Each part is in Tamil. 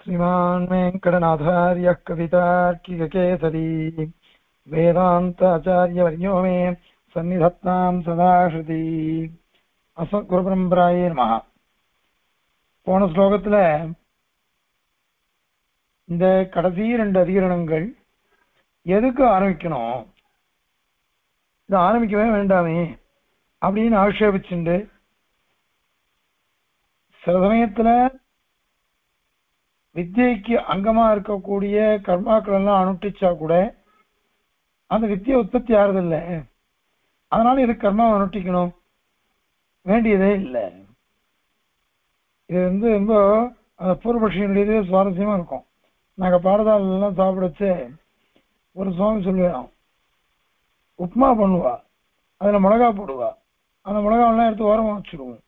श्रीमान् वेङ्कटनाथार्यः कवितार्किककेसरी वेदान्ताचार्यवर्यो मे सन्निधत्ताम् सदा श्रुति அஸ்மத்குருபரம்பராயே நமஹ போன ஸ்லோகத்துல இந்த கடைசி ரெண்டு அதிகரணங்கள் எதுக்கு ஆரம்பிக்கணும் இது ஆரம்பிக்கவே வேண்டாமே அப்படின்னு ஆக்ஷேபிச்சுண்டு சில சமயத்துல வித்தியைக்கு அங்கமா இருக்கக்கூடிய கர்மாக்கள் எல்லாம் அனுஷ்டிச்சா கூட அந்த வித்தியை உற்பத்தி ஆறதில்லை அதனால இது கர்மாவை அனுஷ்டிக்கணும் வேண்டியதே இல்லை இது வந்து ரொம்ப அந்த பூர்வபட்சியினுடையதே சுவாரஸ்யமா இருக்கும் நாங்க பாடதாலெல்லாம் சாப்பிடச்சு ஒரு சுவாமி சொல்லுவோம் உப்மா பண்ணுவா அதுல மிளகா போடுவா அந்த மிளகாவெல்லாம் எடுத்து ஓரமா வச்சிடுவோம்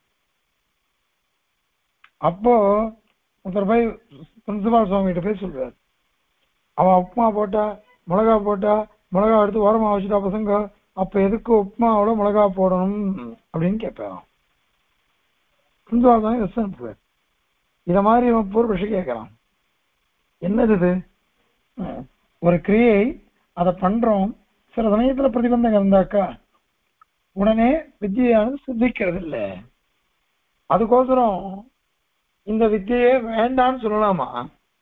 அப்போ ஒருத்தர் போய் பிரின்சிபால் சுவாமி கிட்ட போய் சொல்றாரு அவன் உப்மா போட்டா மிளகா போட்டா மிளகா எடுத்து ஓரமா வச்சுட்டா பசங்க அப்ப எதுக்கு உப்மாவோட மிளகா போடணும் அப்படின்னு கேட்பான் பிரின்சிபால் தான் எஸ் அனுப்புவார் இத மாதிரி இவன் பூர்வபட்சி கேட்கறான் என்னது இது ஒரு கிரியை அதை பண்றோம் சில சமயத்துல பிரதிபந்தகம் இருந்தாக்கா உடனே வித்தியானது சித்திக்கிறது இல்லை அதுக்கோசரம் இந்த வித்தியே வேண்டான்னு சொல்லலாமா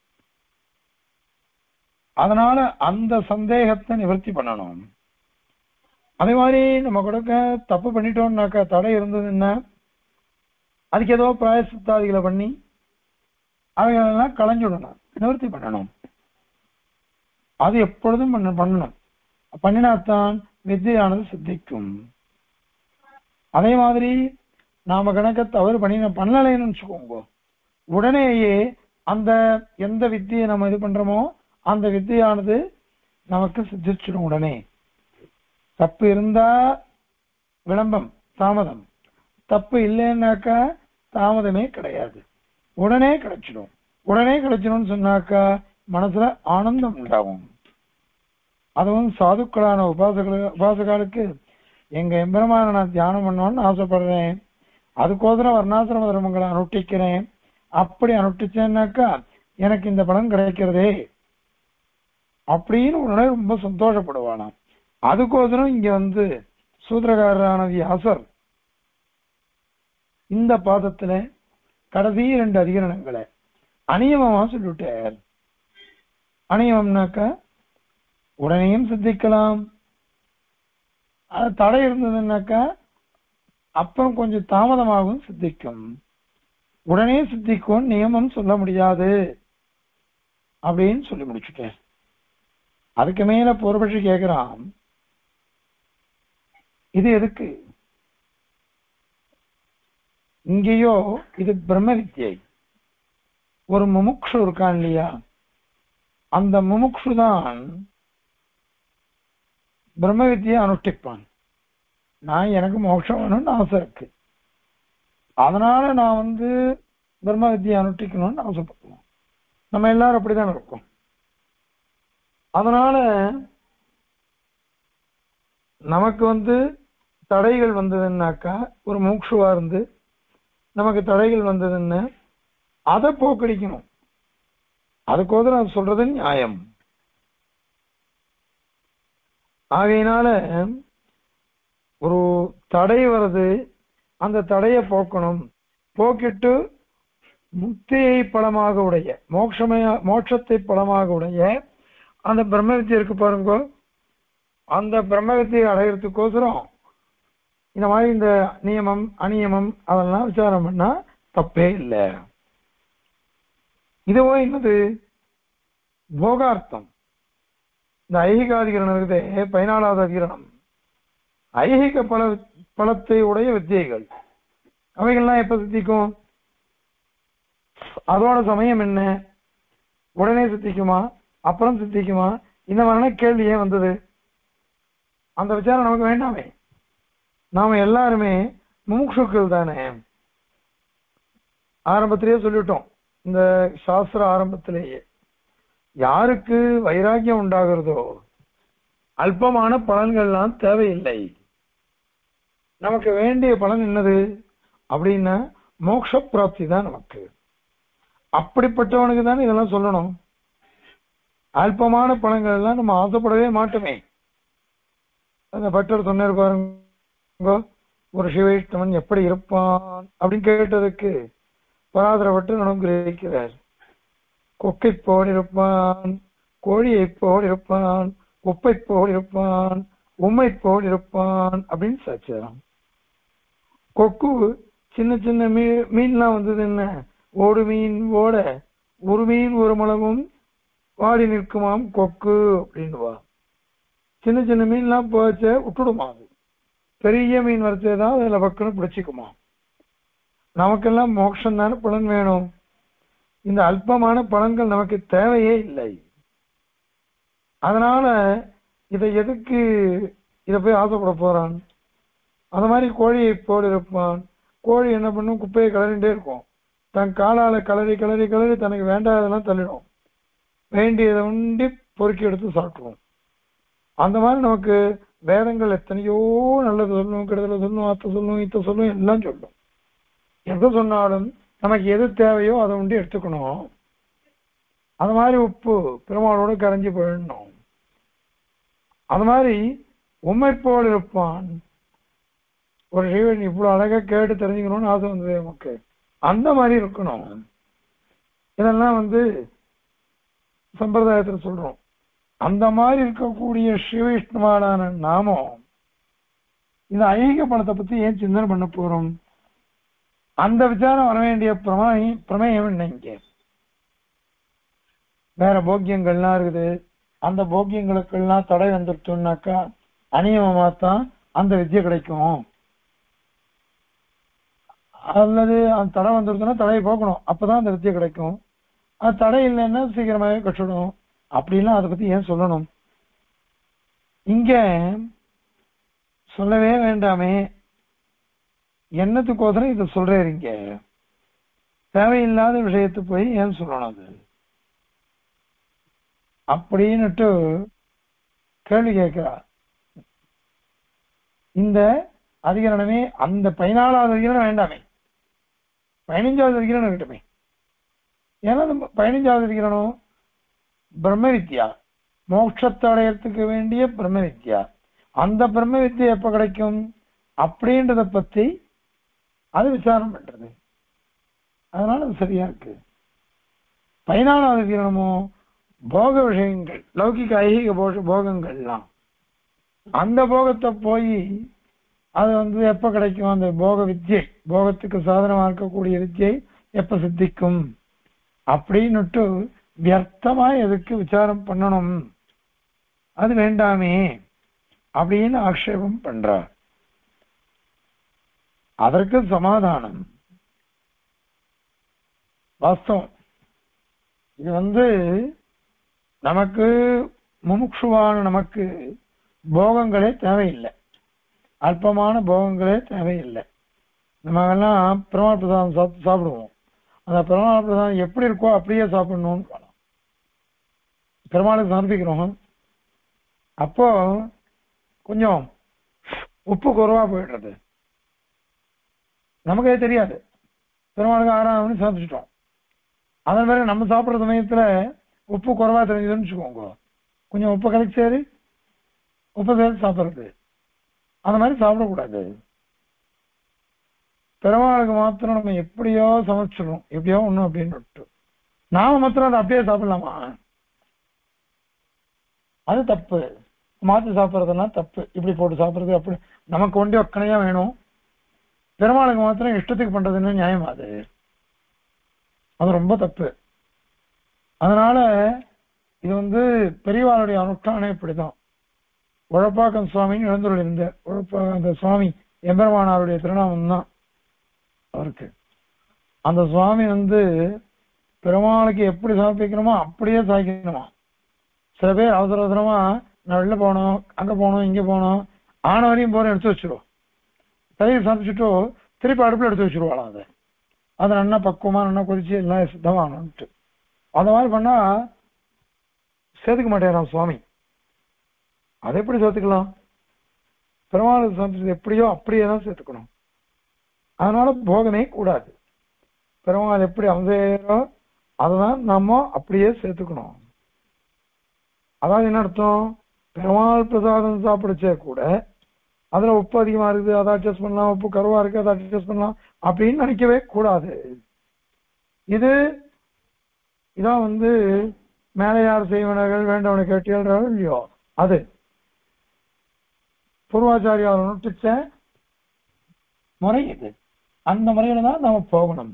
அதனால அந்த சந்தேகத்தை நிவர்த்தி பண்ணணும் அதே மாதிரி நம்ம கொடுக்க தப்பு பண்ணிட்டோம்னாக்கா தடை இருந்ததுன்னா அதுக்கு ஏதோ பிராயசித்தாதிகளை பண்ணி அவைகளெல்லாம் களைஞ்சுடணும் நிவர்த்தி பண்ணணும் அது எப்பொழுதும் பண்ண பண்ணணும் பண்ணினாத்தான் வித்தியானது சித்திக்கும் அதே மாதிரி நாம கணக்க தவறு பண்ணி பண்ணலைன்னு வச்சுக்கோங்க உடனேயே அந்த எந்த வித்தியை நம்ம இது பண்றோமோ அந்த வித்தியானது நமக்கு சித்திச்சிடும் உடனே தப்பு இருந்தா விளம்பம் தாமதம் தப்பு இல்லைன்னாக்கா தாமதமே கிடையாது உடனே கிடைச்சிடும் உடனே கிடைச்சிடும்னு சொன்னாக்கா மனசுல ஆனந்தம் உண்டாகும் அதுவும் சாதுக்களான உபாசக உபாசகாலுக்கு எங்க எம்பெருமான நான் தியானம் பண்ணணும்னு ஆசைப்படுறேன் அதுக்கோசரம் வர்ணாசிரம தர்மங்களை அனுஷ்டிக்கிறேன் அப்படி அனுஷ்டிச்சேன்னாக்கா எனக்கு இந்த பலன் கிடைக்கிறதே அப்படின்னு உடனே ரொம்ப சந்தோஷப்படுவானாம் அதுக்கோசரம் இங்க வந்து சூத்திரகாரரான வியாசர் இந்த பாதத்துல கடைசி ரெண்டு அதிகரணங்களை அநியமமா சொல்லிவிட்டார் அநியமம்னாக்கா உடனேயும் சித்திக்கலாம் அது தடை இருந்ததுன்னாக்கா அப்புறம் கொஞ்சம் தாமதமாகவும் சித்திக்கும் உடனே சித்திக்கும் நியமம் சொல்ல முடியாது அப்படின்னு சொல்லி முடிச்சுட்டேன் அதுக்கு மேல பொறுபட்சி கேட்கிறான் இது எதுக்கு இங்கேயோ இது பிரம்ம வித்யை ஒரு முமுக்ஷு இருக்கான் இல்லையா அந்த முமுக்ஷு தான் பிரம்ம வித்தியை அனுஷ்டிப்பான் நான் எனக்கு மோட்சம் வேணும்னு ஆசை இருக்கு அதனால நான் வந்து பிரம்ம வித்தியை அனுஷ்டிக்கணும்னு ஆசைப்படுவோம் நம்ம எல்லாரும் அப்படிதான் இருக்கோம் அதனால நமக்கு வந்து தடைகள் வந்ததுன்னாக்கா ஒரு மூக்ஷுவா இருந்து நமக்கு தடைகள் வந்ததுன்னு அதை போக்கடிக்கணும் அதுக்கோதரம் அது சொல்றது நியாயம் ஆகையினால ஒரு தடை வருது அந்த தடையை போக்கணும் போக்கிட்டு முக்தியை பலமாக உடைய மோட்சமய மோட்சத்தை பலமாக உடைய அந்த பிரம்ம வித்தியை இருக்கு பாருங்க அந்த பிரம்ம வித்தியை அடையிறதுக்கோசரம் இந்த மாதிரி இந்த நியமம் அநியமம் அதெல்லாம் விசாரம் பண்ணா தப்பே இல்லை இதுவோ என்னது போகார்த்தம் இந்த ஐகிகாதிகரணம் இருக்குதே பதினாலாவது அதிகரணம் ஐகிக பல பலத்தை உடைய வித்தியைகள் அவைகள்லாம் எப்ப சித்திக்கும் அதோட சமயம் என்ன உடனே சித்திக்குமா அப்புறம் சித்திக்குமா இந்த மாதிரியான கேள்வி ஏன் வந்தது அந்த விசாரம் நமக்கு வேண்டாமே நாம எல்லாருமே முமுட்சுக்கள் தானே ஆரம்பத்திலேயே சொல்லிட்டோம் இந்த சாஸ்திர ஆரம்பத்திலேயே யாருக்கு வைராக்கியம் உண்டாகிறதோ அல்பமான பலன்கள்லாம் தேவையில்லை நமக்கு வேண்டிய பலன் என்னது அப்படின்னா மோட்ச பிராப்தி தான் நமக்கு அப்படிப்பட்டவனுக்கு தானே இதெல்லாம் சொல்லணும் அல்பமான பழங்கள் எல்லாம் நம்ம ஆசைப்படவே மாட்டோமே அந்த பட்டர் சொன்னார் பாருங்க ஒரு சிவைஷ்ணவன் எப்படி இருப்பான் அப்படின்னு கேட்டதுக்கு பராதரப்பட்டு அனுகிரகிக்கிறார் கொக்கை போல் இருப்பான் கோழியை போல் இருப்பான் குப்பை போல் இருப்பான் உம்மை போல் இருப்பான் அப்படின்னு சாட்சியம் கொக்கு சின்ன சின்ன மீன் மீன்லாம் வந்தது என்ன ஓடு மீன் ஓட ஒரு மீன் ஒரு மளவும் வாடி நிற்குமாம் கொக்கு அப்படின்னுவா சின்ன சின்ன மீன்லாம் போச்ச விட்டுடுமா அது பெரிய மீன் வரைச்சே தான் அதில் பக்குன்னு பிடிச்சிக்குமா நமக்கெல்லாம் மோட்சம் தானே பலன் வேணும் இந்த அல்பமான பலன்கள் நமக்கு தேவையே இல்லை அதனால இதை எதுக்கு இதை போய் ஆசைப்பட போறான் அந்த மாதிரி கோழியை போல் இருப்பான் கோழி என்ன பண்ணும் குப்பையை கிளறிண்டே இருக்கும் தன் காலால கிளறி கிளறி கிளறி தனக்கு வேண்டாததெல்லாம் தள்ளிடும் வேண்டியதை உண்டி பொறுக்கி எடுத்து சாப்பிட்டுரும் அந்த மாதிரி நமக்கு வேதங்கள் எத்தனையோ நல்லது சொல்லும் கெடுதல சொல்லும் அத்தை சொல்லும் இத்த சொல்லும் எல்லாம் சொல்லும் எது சொன்னாலும் நமக்கு எது தேவையோ அதை உண்டி எடுத்துக்கணும் அது மாதிரி உப்பு பெருமாளோட கரைஞ்சு போயிடணும் அது மாதிரி உண்மை போல் இருப்பான் ஒரு ஜீவன் இவ்வளவு அழகா கேட்டு தெரிஞ்சுக்கணும்னு ஆசை வந்தது நமக்கு அந்த மாதிரி இருக்கணும் இதெல்லாம் வந்து சம்பிரதாயத்துல சொல்றோம் அந்த மாதிரி இருக்கக்கூடிய ஸ்ரீவிஷ்ணுவான நாமம் இந்த ஐக பணத்தை பத்தி ஏன் சிந்தனை பண்ண போறோம் அந்த விசாரம் வர வேண்டிய பிரமாணி பிரமேயம் என்ன இங்க வேற போக்கியங்கள்லாம் இருக்குது அந்த போக்கியங்களுக்கெல்லாம் தடை வந்துருச்சோம்னாக்கா அநியமமா தான் அந்த வித்தியை கிடைக்கும் அல்லது அந்த தடை வந்துருச்சுன்னா தடையை போக்கணும் அப்பதான் அந்த வித்தியை கிடைக்கும் அது தடை இல்லைன்னா சீக்கிரமாவே கற்றுடும் அப்படிலாம் அதை பத்தி ஏன் சொல்லணும் இங்க சொல்லவே வேண்டாமே என்னத்துக்கோசரம் இதை சொல்றாரு இங்க தேவையில்லாத விஷயத்தை போய் ஏன் சொல்லணும் அது அப்படின்னுட்டு கேள்வி கேட்கிறா இந்த அதிகரணமே அந்த பதினாலாவது அதிகரணம் வேண்டாமே பதினஞ்சாவது அதிகரணம் இருக்கட்டுமே ஏன்னா நம்ம பதினஞ்சாவது அதிகரணம் பிரம்ம வித்யா மோட்சத்தை அடையறதுக்கு வேண்டிய பிரம்ம வித்யா அந்த பிரம்ம வித்யா எப்ப கிடைக்கும் அப்படின்றத பத்தி அது விசாரம் பண்றது அதனால அது சரியா இருக்கு பதினாலாவது அதிகரணமோ போக விஷயங்கள் லௌகிக ஐகிக போக போகங்கள்லாம் அந்த போகத்தை போய் அது வந்து எப்ப கிடைக்கும் அந்த போக வித்யை போகத்துக்கு சாதனமா இருக்கக்கூடிய வித்யை எப்ப சித்திக்கும் அப்படின்னுட்டு வியர்த்தமா எதுக்கு விசாரம் பண்ணணும் அது வேண்டாமே அப்படின்னு ஆக்ஷேபம் பண்றார் அதற்கு சமாதானம் வாஸ்தவம் இது வந்து நமக்கு முமுட்சுவான நமக்கு போகங்களே தேவையில்லை அல்பமான போகங்களே தேவையில்லை நம்ம எல்லாம் பெருமாள் பிரசாதம் சாப்பிட்டு சாப்பிடுவோம் அந்த பெருமாள் பிரசாதம் எப்படி இருக்கோ அப்படியே சாப்பிடணும்னு சொல்லலாம் பெருமாளுக்கு சமர்ப்பிக்கிறோம் அப்போ கொஞ்சம் உப்பு குறைவா போயிடுறது நமக்கே தெரியாது பெருமாளுக்கு ஆறாம் மணி சாப்பிட்டுட்டோம் அதன் பிறகு நம்ம சாப்பிடுற சமயத்துல உப்பு குறைவா தெரிஞ்சதுன்னு வச்சுக்கோங்க கொஞ்சம் உப்பு கலெக்ட் சரி உப்பு சேர்த்து சாப்பிடுறது அந்த மாதிரி சாப்பிடக்கூடாது பெருமாளுக்கு மாத்திரம் நம்ம எப்படியோ சமைச்சிடணும் எப்படியோ ஒண்ணும் அப்படின்னு விட்டு நாம மாத்திரம் அதை அப்படியே சாப்பிடலாமா அது தப்பு மாத்தி சாப்பிட்றதுனா தப்பு இப்படி போட்டு சாப்பிடுறது அப்படி நமக்கு ஒண்டி ஒக்கனையா வேணும் பெருமாளுக்கு மாத்திரம் இஷ்டத்துக்கு பண்றதுன்னு நியாயம் அது அது ரொம்ப தப்பு அதனால இது வந்து பெரியவாளுடைய அனுஷ்டானம் இப்படிதான் உழப்பாக்கம் சுவாமின்னு எழுந்துள்ள இருந்த உழப்பா அந்த சுவாமி எம்பெருமானாருடைய திருநாமம் தான் அவருக்கு அந்த சுவாமி வந்து பெருமாளுக்கு எப்படி சமர்ப்பிக்கணுமோ அப்படியே சாய்க்கணுமா சில பேர் அவசர அவசரமா நான் வெளில போகணும் அங்க போகணும் இங்க போகணும் ஆன வரையும் போற எடுத்து வச்சிருவோம் தலையை சமைச்சிட்டு திருப்பி அடுப்புல எடுத்து வச்சிருவாளாம் அதை அதை நல்லா பக்குவமா நல்லா கொதிச்சு எல்லாம் சித்தமாகணும்ட்டு அந்த மாதிரி பண்ணா சேர்த்துக்க மாட்டேறான் சுவாமி அதை எப்படி சேர்த்துக்கலாம் பெருமாளுக்கு சமைச்சது எப்படியோ அப்படியே தான் சேர்த்துக்கணும் அதனால போகமே கூடாது பெருமாள் எப்படி அவசேரோ அததான் நாம அப்படியே சேர்த்துக்கணும் அதாவது என்ன அர்த்தம் பெருமாள் பிரசாதம் சாப்பிடுச்சே கூட அதுல உப்பு அதிகமா இருக்குது அதை அட்ஜஸ்ட் பண்ணலாம் உப்பு கருவா இருக்கு அதை அட்ஜஸ்ட் பண்ணலாம் அப்படின்னு நினைக்கவே கூடாது இது இதான் வந்து மேலையார் செய்வனர்கள் வேண்டவனை கேட்டீர்கள் இல்லையோ அது பூர்வாச்சாரியார் நுட்டிச்ச முறை இது அந்த முறையில தான் நாம போகணும்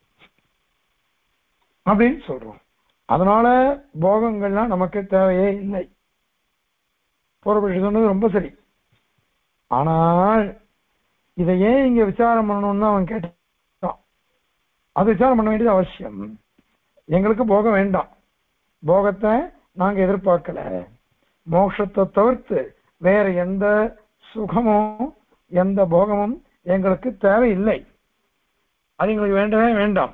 அப்படின்னு சொல்றோம் அதனால போகங்கள்லாம் நமக்கு தேவையே இல்லை பூர்வபட்சி சொன்னது ரொம்ப சரி ஆனால் இதை ஏன் இங்க விசாரம் பண்ணணும்னு அவன் கேட்டான் அது விசாரம் பண்ண வேண்டியது அவசியம் எங்களுக்கு போகம் வேண்டாம் போகத்தை நாங்க எதிர்பார்க்கல மோட்சத்தை தவிர்த்து வேற எந்த சுகமும் எந்த போகமும் எங்களுக்கு தேவையில்லை அது எங்களுக்கு வேண்டவே வேண்டாம்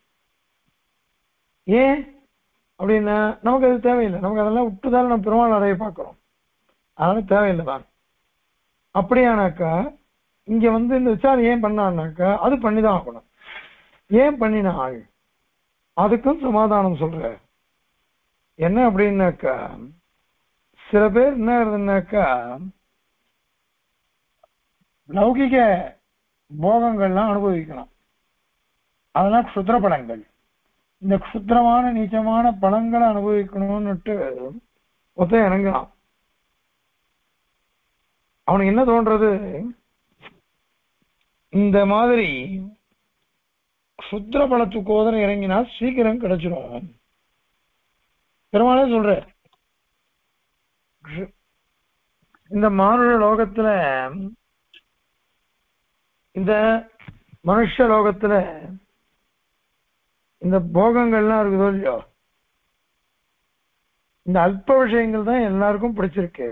ஏன் அப்படின்னா நமக்கு அது தேவையில்லை நமக்கு அதெல்லாம் விட்டுதான் நம்ம பெருமாள் அடைய பார்க்கிறோம் அதனால தேவையில்லை தான் அப்படியானாக்கா இங்க வந்து இந்த விசாரணை ஏன் பண்ணான்னாக்கா அது பண்ணிதான் ஆகணும் ஏன் பண்ணினாள் அதுக்கும் சமாதானம் சொல்ற என்ன அப்படின்னாக்கா சில பேர் என்ன ஆகுதுன்னாக்கா லௌகிக போகங்கள்லாம் அனுபவிக்கலாம் அதெல்லாம் க்ஷுத்ர பலங்கள் இந்த க்ஷுத்திரமான நீச்சமான பலங்களை அனுபவிக்கணும்னுட்டு ஒத்த இறங்கலாம் அவனுக்கு என்ன தோன்றது இந்த மாதிரி க்ஷுத்ர பலத்துக்கு ஓதர இறங்கினா சீக்கிரம் கிடைச்சிடும் பெருமாளே சொல்ற க்ஷு- இந்த மானுட லோகத்துல இந்த மனுஷ லோகத்துல இந்த போகங்கள்லாம் இருக்குதோ இல்லையோ இந்த அல்ப விஷயங்கள் தான் எல்லாருக்கும் பிடிச்சிருக்கு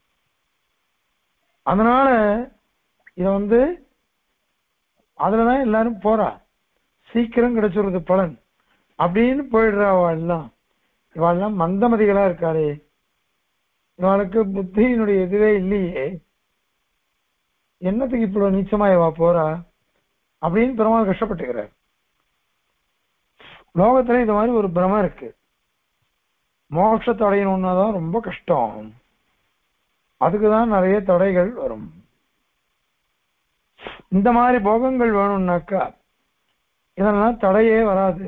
அதனால இத வந்து அதுலதான் எல்லாரும் போறா சீக்கிரம் கிடைச்சிருது பலன் அப்படின்னு போயிடுறா அவள் எல்லாம் இவாள்லாம் மந்தமதிகளா இருக்காளே இவாளுக்கு புத்தியினுடைய இதுவே இல்லையே என்னத்துக்கு இவ்வளவு நீச்சமா இவா போறா அப்படின்னு பெருமாள் கஷ்டப்பட்டுக்கிறார் லோகத்துல இது மாதிரி ஒரு பிரம இருக்கு மோட்சத்தை அடையணும்னா தான் ரொம்ப கஷ்டம் அதுக்குதான் நிறைய தடைகள் வரும் இந்த மாதிரி போகங்கள் வேணும்னாக்கா இதெல்லாம் தடையே வராது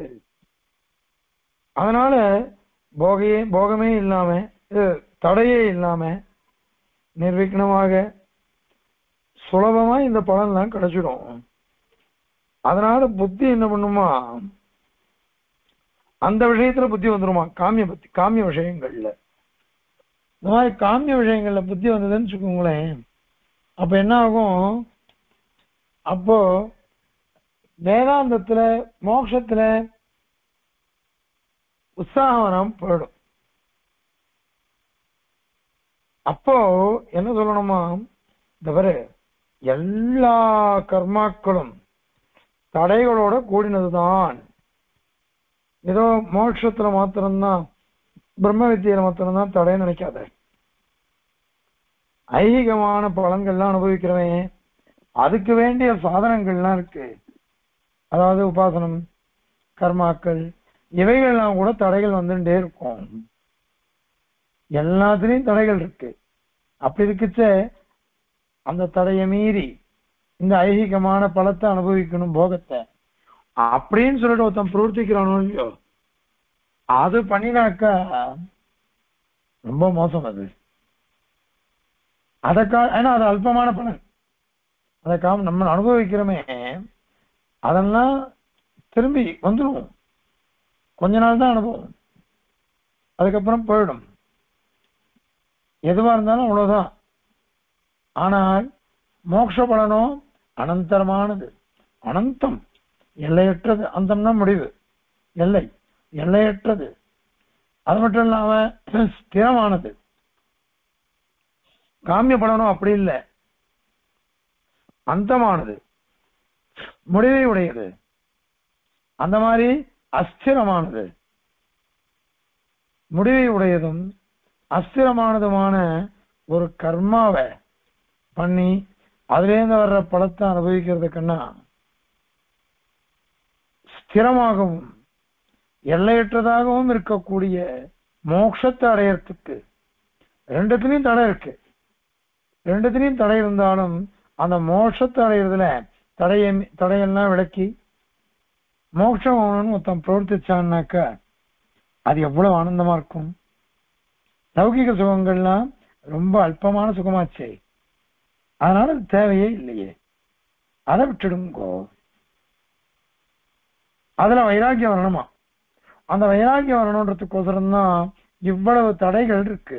அதனால போகையே போகமே இல்லாம இது தடையே இல்லாம நிர்விக்னமாக சுலபமா இந்த பலன்லாம் கிடைச்சிடும் அதனால புத்தி என்ன பண்ணுமா அந்த விஷயத்துல புத்தி வந்துருமா காமிய புத்தி காமிய விஷயங்கள்ல இந்த மாதிரி காமிய விஷயங்கள்ல புத்தி வந்ததுன்னு வச்சுக்கோங்களேன் அப்ப என்ன ஆகும் அப்போ வேதாந்தத்துல மோட்சத்துல உற்சாகம் போயிடும் அப்போ என்ன சொல்லணுமா தவிர எல்லா கர்மாக்களும் தடைகளோட கூடினதுதான் ஏதோ மோட்சத்துல மாத்திரம்தான் பிரம்ம வித்தியில மாத்திரம்தான் தடைன்னு நினைக்காத ஐகிகமான பலன்கள்லாம் அனுபவிக்கிறவன் அதுக்கு வேண்டிய சாதனங்கள்லாம் இருக்கு அதாவது உபாசனம் கர்மாக்கள் இவைகள்லாம் கூட தடைகள் வந்துட்டே இருக்கும் எல்லாத்துலயும் தடைகள் இருக்கு அப்படி இருக்குச்ச அந்த தடையை மீறி இந்த ஐகிகமான பலத்தை அனுபவிக்கணும் போகத்தை அப்படின்னு சொல்லிட்டு ஒருத்தன் பிரவர்த்திக்கிறானோ இல்லையோ அது பண்ணினாக்கா ரொம்ப மோசம் அது அதற்கா ஏன்னா அது அல்பமான பலன் அதற்காக நம்ம அனுபவிக்கிறோமே அதெல்லாம் திரும்பி வந்துடும் கொஞ்ச நாள் தான் அனுபவம் அதுக்கப்புறம் போயிடும் எதுவா இருந்தாலும் அவ்வளவுதான் ஆனால் மோட்ச பலனும் அனந்தரமானது அனந்தம் எல்லையற்றது அந்தம்னா முடிவு எல்லை எல்லையற்றது அது மட்டும் இல்லாம ஸ்திரமானது காமிய பலனும் அப்படி இல்லை அந்தமானது முடிவை உடையது அந்த மாதிரி அஸ்திரமானது முடிவை உடையதும் அஸ்திரமானதுமான ஒரு கர்மாவை பண்ணி அதுலேருந்து வர்ற பலத்தை அனுபவிக்கிறதுக்குன்னா ஸ்திரமாகவும் எல்லையற்றதாகவும் இருக்கக்கூடிய மோட்சத்தை அடையறதுக்கு ரெண்டுத்துலயும் தடை இருக்கு ரெண்டுத்துலயும் தடை இருந்தாலும் அந்த மோட்சத்தை அடையிறதுல தடைய தடையெல்லாம் விளக்கி மோட்சம் ஆகணும்னு ஒருத்தன் பிரவர்த்திச்சான்னாக்கா அது எவ்வளவு ஆனந்தமா இருக்கும் லௌகிக சுகங்கள்லாம் ரொம்ப அல்பமான சுகமாச்சே அதனால அது தேவையே இல்லையே அதை விட்டுடுங்கோ அதுல வைராக்கியம் வரணுமா அந்த வைராக்கியம் வரணுன்றதுக்கோசரம் தான் இவ்வளவு தடைகள் இருக்கு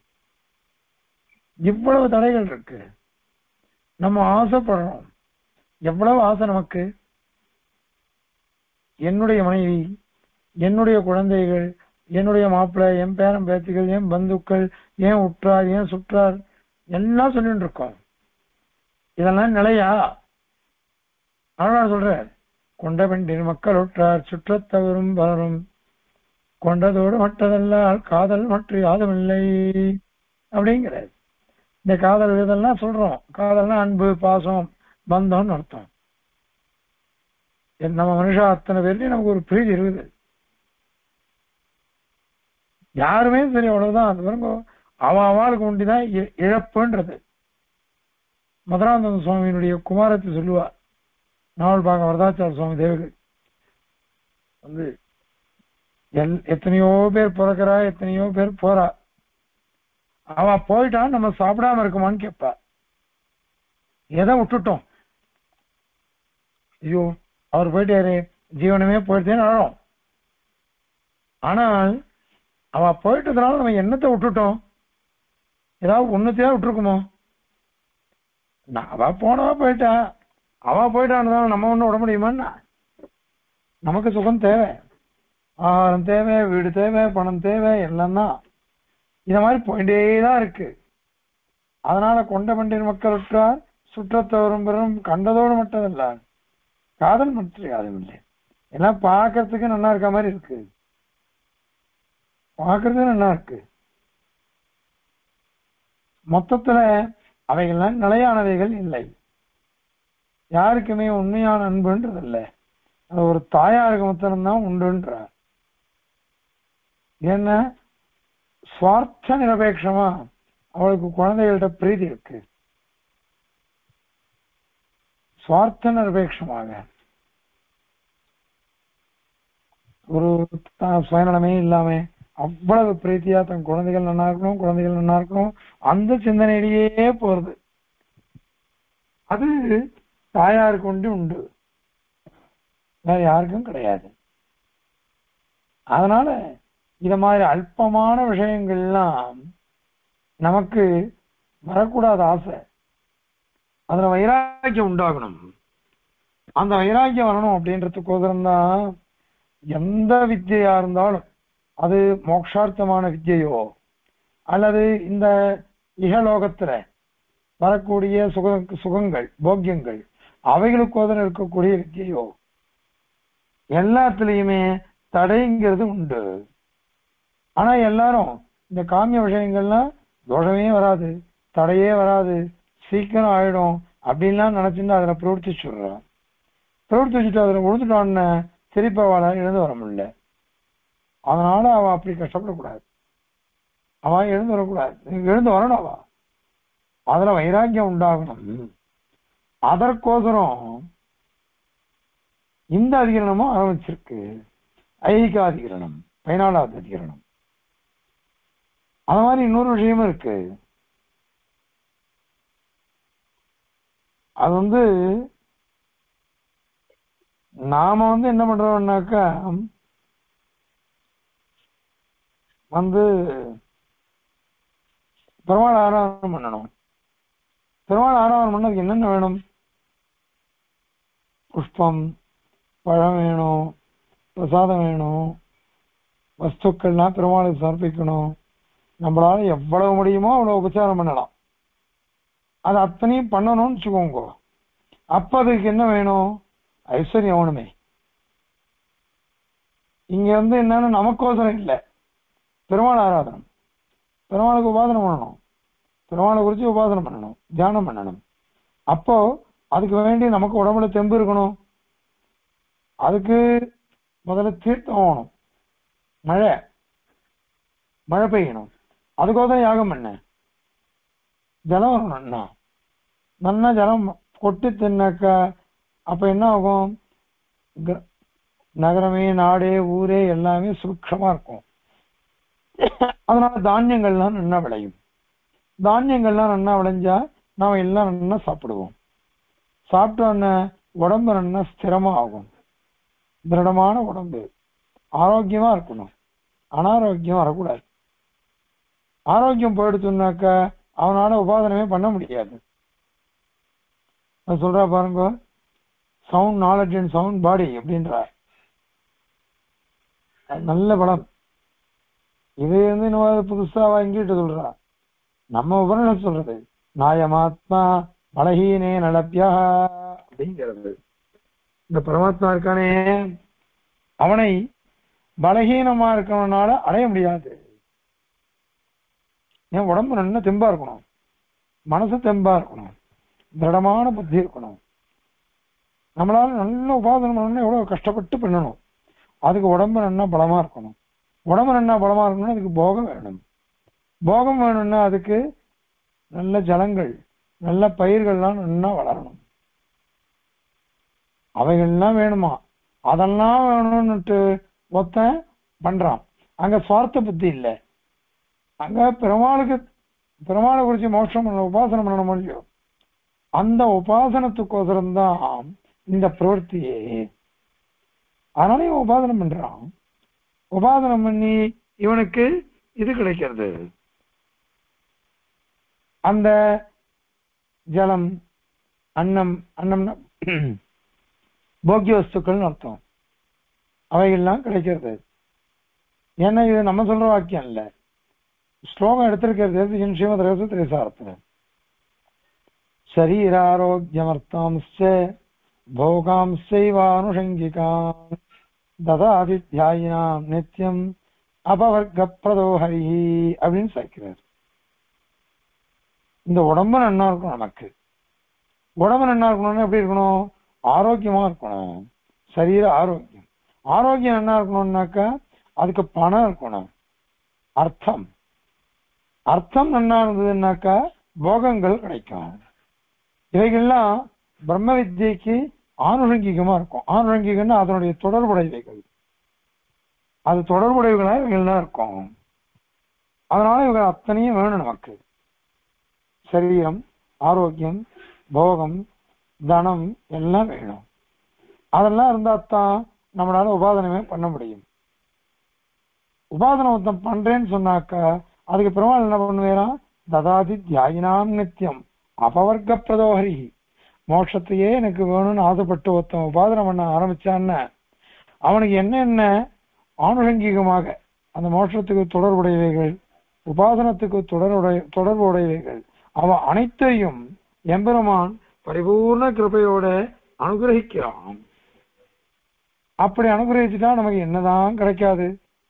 இவ்வளவு தடைகள் இருக்கு நம்ம ஆசைப்படுறோம் எவ்வளவு ஆசை நமக்கு என்னுடைய மனைவி என்னுடைய குழந்தைகள் என்னுடைய மாப்பிள்ளை என் பேரன் பேத்திகள் என் பந்துக்கள் ஏன் உற்றார் ஏன் சுற்றார் எல்லாம் சொல்லிட்டு இருக்கோம் இதெல்லாம் நிலையா அதனால சொல்றார் கொண்ட பெண்டின் மக்கள் உற்றார் சுற்றத்தவரும் பலரும் கொண்டதோடு மற்றதல்லால் காதல் மற்ற யாதுமில்லை அப்படிங்கிறார் இந்த காதல் இதெல்லாம் சொல்றோம் காதல்னா அன்பு பாசம் பந்தம்னு அர்த்தம் நம்ம மனுஷா அத்தனை பேர்லயும் நமக்கு ஒரு பிரீதி இருக்குது யாருமே சரி அவ்வளவுதான் அது பாருங்க அவன் அவளுக்கு உண்டிதான் இ- இழப்புன்றது மதுராந்தக சுவாமியினுடைய குமாரத்தை சொல்லுவா நாவல் பாக்க வரதாச்சார சுவாமி தேவகு வந்து எல் எத்தனையோ பேர் பிறக்கிறா எத்தனையோ பேர் போறா அவ போயிட்டான் நம்ம சாப்பிடாம இருக்குமான்னு கேட்பா எதை விட்டுட்டோம் ஐயோ அவர் போயிட்டாரு ஜீவனமே போயிடுச்சேன்னு அழறோம் ஆனால் அவ போயிட்டதுனால நம்ம என்னத்தை விட்டுட்டோம் ஏதாவது ஒண்ணுத்தையா விட்டுருக்குமோ நான் அவ போனவா போயிட்டா அவ போயிட்டான்னு நம்ம ஒண்ணும் விட முடியுமான்னா நமக்கு சுகம் தேவை ஆகாரம் தேவை வீடு தேவை பணம் தேவை எல்லாம் தான் இந்த மாதிரி போயிட்டே தான் இருக்கு அதனால கொண்ட பண்டிகை மக்கள் உற்றார் சுற்றத்தவரும் பெறும் கண்டதோடு மட்டுமல்ல காதல் மற்ற யாரும் இல்லை எல்லாம் பார்க்கறதுக்கு நல்லா இருக்க மாதிரி இருக்கு பார்க்கறதுக்கு நல்லா இருக்கு மொத்தத்துல அவைகள்லாம் நிலையானவைகள் இல்லை யாருக்குமே உண்மையான அன்புன்றது இல்ல அது ஒரு தாயாருக்கு மாத்திரம்தான் உண்டுன்றார் ஏன்னா சுவார்த்த நிரபேட்சமா அவளுக்கு குழந்தைகள்ட்ட பிரீதி இருக்கு சுவார்த்த நிரபேட்சமாக ஒரு தான் சுயநலமே இல்லாம அவ்வளவு பிரீத்தியா தன் குழந்தைகள் நல்லா இருக்கணும் குழந்தைகள் நல்லா இருக்கணும் அந்த சிந்தனையிலேயே போறது அது தாயாருக்கு உண்டு உண்டு வேற யாருக்கும் கிடையாது அதனால இத மாதிரி அல்பமான விஷயங்கள்லாம் நமக்கு வரக்கூடாத ஆசை அதுல வைராக்கியம் உண்டாகணும் அந்த வைராக்கியம் வரணும் அப்படின்றதுக்கோசரம் தான் எந்த வித்தியா இருந்தாலும் அது மோட்சார்த்தமான வித்தியையோ அல்லது இந்த இகலோகத்துல வரக்கூடிய சுக சுகங்கள் போக்கியங்கள் அவைகளுக்கோதரம் இருக்கக்கூடிய வித்தியையோ எல்லாத்துலயுமே தடைங்கிறது உண்டு ஆனா எல்லாரும் இந்த காமிய விஷயங்கள்லாம் தோஷமே வராது தடையே வராது சீக்கிரம் ஆயிடும் அப்படின்லாம் நினைச்சுட்டு அதுல பிரவர்த்தி சொல்றான் பிரவர்த்தி வச்சுட்டு அதுல விழுந்துட்டான்னு திருப்பி அவளை எழுந்து வர முடியல அதனால அவ அப்படி கஷ்டப்படக்கூடாது அவ எழுந்து வரக்கூடாது எழுந்து வரணும் அவ அதுல வைராக்கியம் உண்டாகணும் அதற்கோசரம் இந்த அதிகரணமும் ஆரம்பிச்சிருக்கு ஐகாதிகரணம் பதினாலாவது அதிகரணம் அது மாதிரி இன்னொரு விஷயமும் இருக்கு அது வந்து நாம வந்து என்ன பண்றோம்னாக்கா வந்து பெருமாள் ஆராதனம் பண்ணணும் பெருமாள் ஆராதனம் பண்ணதுக்கு என்னென்ன வேணும் புஷ்பம் பழம் வேணும் பிரசாதம் வேணும் வஸ்துக்கள்லாம் பெருமாளுக்கு சமர்ப்பிக்கணும் நம்மளால எவ்வளவு முடியுமோ அவ்வளவு உபச்சாரம் பண்ணலாம் அது அத்தனையும் பண்ணணும்னு வச்சுக்கோங்க அப்ப அதுக்கு என்ன வேணும் ஐஸ்வர்யம் வேணுமே இங்க வந்து என்னன்னா நமக்கோசரம் இல்லை பெருமாள் ஆராதனம் பெருமாளுக்கு உபாசனை பண்ணணும் பெருமாளை குறித்து உபாசனை பண்ணணும் தியானம் பண்ணணும் அப்போ அதுக்கு வேண்டி நமக்கு உடம்புல தெம்பு இருக்கணும் அதுக்கு முதல்ல தீர்த்தம் ஆகணும் மழை மழை பெய்யணும் அதுக்கோசரம் யாகம் பண்ண ஜலம் வரணும்னா நல்லா ஜலம் கொட்டி தின்னாக்கா அப்ப என்ன ஆகும் க- நகரமே நாடே ஊரே எல்லாமே சுருட்சமா இருக்கும் அதனால தானியங்கள்லாம் நல்லா விளையும் தானியங்கள்லாம் நல்லா விளைஞ்சா நாம எல்லாம் நல்லா சாப்பிடுவோம் சாப்பிட்டோன்னே உடம்பு நல்லா ஸ்திரமா ஆகும் திருடமான உடம்பு ஆரோக்கியமா இருக்கணும் அனாரோக்கியம் வரக்கூடாது ஆரோக்கியம் போயிடுச்சுன்னாக்கா அவனால உபாதனமே பண்ண முடியாது அது சொல்றா பாருங்க sound knowledge and sound body அப்படின்ற நல்ல படம் இது வந்து இன்னும் புதுசா வாங்கிட்டு சொல்றா நம்ம உபநிஷம் சொல்றது நாயமாத்மா பலஹீனே நலப்பியா அப்படிங்கிறது இந்த பரமாத்மா இருக்கானே அவனை பலகீனமா இருக்கவனால அடைய முடியாது என் உடம்பு நல்லா தெம்பா இருக்கணும் மனசு தெம்பா இருக்கணும் திருடமான புத்தி இருக்கணும் நம்மளால நல்ல உபாதனம் பண்ணணும் எவ்வளவு கஷ்டப்பட்டு பண்ணணும் அதுக்கு உடம்பு நல்லா பலமா இருக்கணும் உடம்பு நல்லா பலமா இருக்கணும்னா அதுக்கு போகம் வேணும் போகம் வேணும்னா அதுக்கு நல்ல ஜலங்கள் நல்ல பயிர்கள்லாம் நல்லா வளரணும் அவைகள்லாம் வேணுமா அதெல்லாம் வேணும்னுட்டு ஒருத்தன் பண்றான் அங்க சுவார்த்த புத்தி இல்ல அங்க பெருமாளுக்கு பெருமாளை குறிச்சு மோட்சம் பண்ண உபாசனம் பண்ணணும் இல்லையோ அந்த உபாசனத்துக்கோசரம் தான் இந்த பிரவൃத்தியே அதனால இவன் உபாசனம் பண்றான் உபாசனம் பண்ணி இவனுக்கு இது கிடைக்கிறது அந்த ஜலம் அன்னம் அன்னம்னா போக்கிய வஸ்துக்கள்னு அர்த்தம் அவைகள்லாம் கிடைக்கிறது ஏன்னா இது நம்ம சொல்ற வாக்கியம் இல்ல ஸ்லோகம் எடுத்திருக்கிறது ஸ்ரீமத் ரகச திரைசாரத்துல शरीरारोग्यमर्थांश्च भोगांश्चैवानुषङ्गिकाम् ददाति தியாயினாம் நித்தியம் அபவர்க்கப்பிரதோ ஹரிஹி அப்படின்னு சேர்க்கிறார் இந்த உடம்பு நன்னா இருக்கணும் நமக்கு உடம்பு நன்னா இருக்கணும்னா எப்படி இருக்கணும் ஆரோக்கியமா இருக்கணும் சரீர ஆரோக்கியம் ஆரோக்கியம் என்ன இருக்கணும்னாக்கா அதுக்கு பணம் இருக்கணும் அர்த்தம் அர்த்தம் நல்லா இருந்ததுன்னாக்கா போகங்கள் கிடைக்கும் இவைகள்லாம் பிரம்ம வித்யைக்கு ஆணுஷங்கிகமா இருக்கும் ஆணுஷங்கிகம்னா அதனுடைய தொடர்புடையவைகள் அது தொடர்புடையவர்களா இவைகள்லாம் இருக்கும் அதனால இவங்க அத்தனையும் வேணும் நமக்கு சரீரம் ஆரோக்கியம் போகம் தனம் எல்லாம் வேணும் அதெல்லாம் இருந்தா தான் நம்மளால உபாதனமே பண்ண முடியும் உபாதனம் ஒருத்தன் பண்றேன்னு சொன்னாக்கா அதுக்கு பெருமாள் என்ன பண்ணுவேராம் ததாதி தியாயினாம் நித்தியம் அபவர்க்க பிரதோஹரி மோட்சத்தையே எனக்கு வேணும்னு ஆசைப்பட்டு ஒருத்தன் உபாதனம் பண்ண ஆரம்பிச்சான்னு அவனுக்கு என்னென்ன ஆணுஷங்கிகமாக அந்த மோட்சத்துக்கு தொடர்புடையவைகள் உபாசனத்துக்கு தொடர்புடைய தொடர்பு உடையவைகள் அவ அனைத்தையும் எம்பெருமான் பரிபூர்ண கிருபையோட அனுகிரகிக்கிறான் அப்படி அனுகிரகிச்சுட்டா நமக்கு என்னதான் கிடைக்காது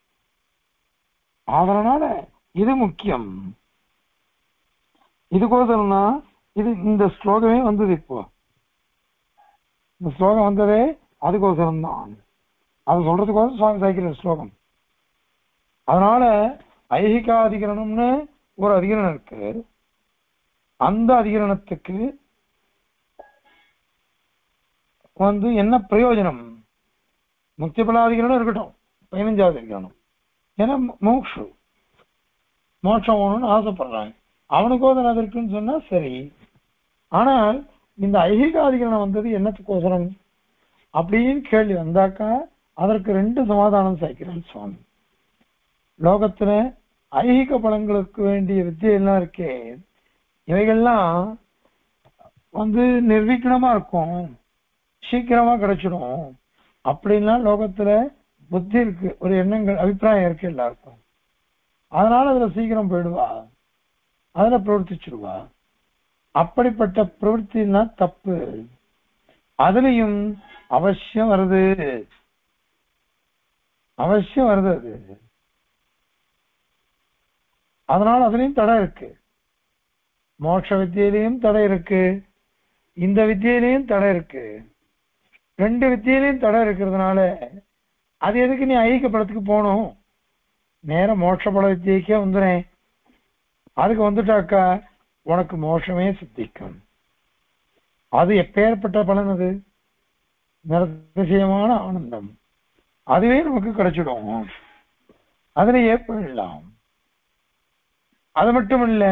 அதனால இது முக்கியம் இதுக்கோசரம் தான் இது இந்த ஸ்லோகமே வந்தது இப்போ இந்த ஸ்லோகம் வந்ததே அதுக்கோசரம் தான் அது சொல்றதுக்கோசரம் சுவாமி சாய்க்கிற ஸ்லோகம் அதனால ஐகிகாதிகரணம்னு ஒரு அதிகரணம் இருக்கு அந்த அதிகரணத்துக்கு வந்து என்ன பிரயோஜனம் முக்தி பலாதிகரணம் இருக்கட்டும் பதினஞ்சாவது அதிகரணம் ஏன்னா மோக்ஷு மோட்சம் வேணும்னு ஆசைப்படுறாங்க அவனுக்கோசரம் அது இருக்குன்னு சொன்னா சரி ஆனால் இந்த ஐகிகாதிகரணம் வந்தது என்னத்துக்கோசரம் அப்படின்னு கேள்வி வந்தாக்கா அதற்கு ரெண்டு சமாதானம் சாய்க்கிறான் சுவாமி லோகத்துல ஐகிக பலங்களுக்கு வேண்டிய வித்தியெல்லாம் இருக்கே இவைகள்லாம் வந்து நிர்வீக்கணமா இருக்கும் சீக்கிரமா கிடைச்சிடும் அப்படின்லாம் லோகத்துல புத்தி இருக்கு ஒரு எண்ணங்கள் அபிப்பிராயம் இருக்கு எல்லாருக்கும் அதனால அதுல சீக்கிரம் போயிடுவா அதுல பிரவர்த்திச்சிடுவா அப்படிப்பட்ட பிரவൃத்தினா தப்பு அதுலயும் அவசியம் வருது அவசியம் வருது அது அதனால அதுலயும் தடை இருக்கு மோட்ச வித்தியிலையும் தடை இருக்கு இந்த வித்தியிலையும் தடை இருக்கு ரெண்டு வித்தியிலையும் தடை இருக்கிறதுனால அது எதுக்கு நீ ஐக்கிய படத்துக்கு போகணும் நேர மோட்ச பல வித்தியக்கே வந்துனேன் அதுக்கு வந்துட்டாக்கா உனக்கு மோட்சமே சித்திக்கும் அது எப்பேற்பட்ட பலன் அது நிரதிசயமான ஆனந்தம் அதுவே நமக்கு கிடைச்சிடும் அதுலயே போயிடலாம் அது மட்டும் இல்ல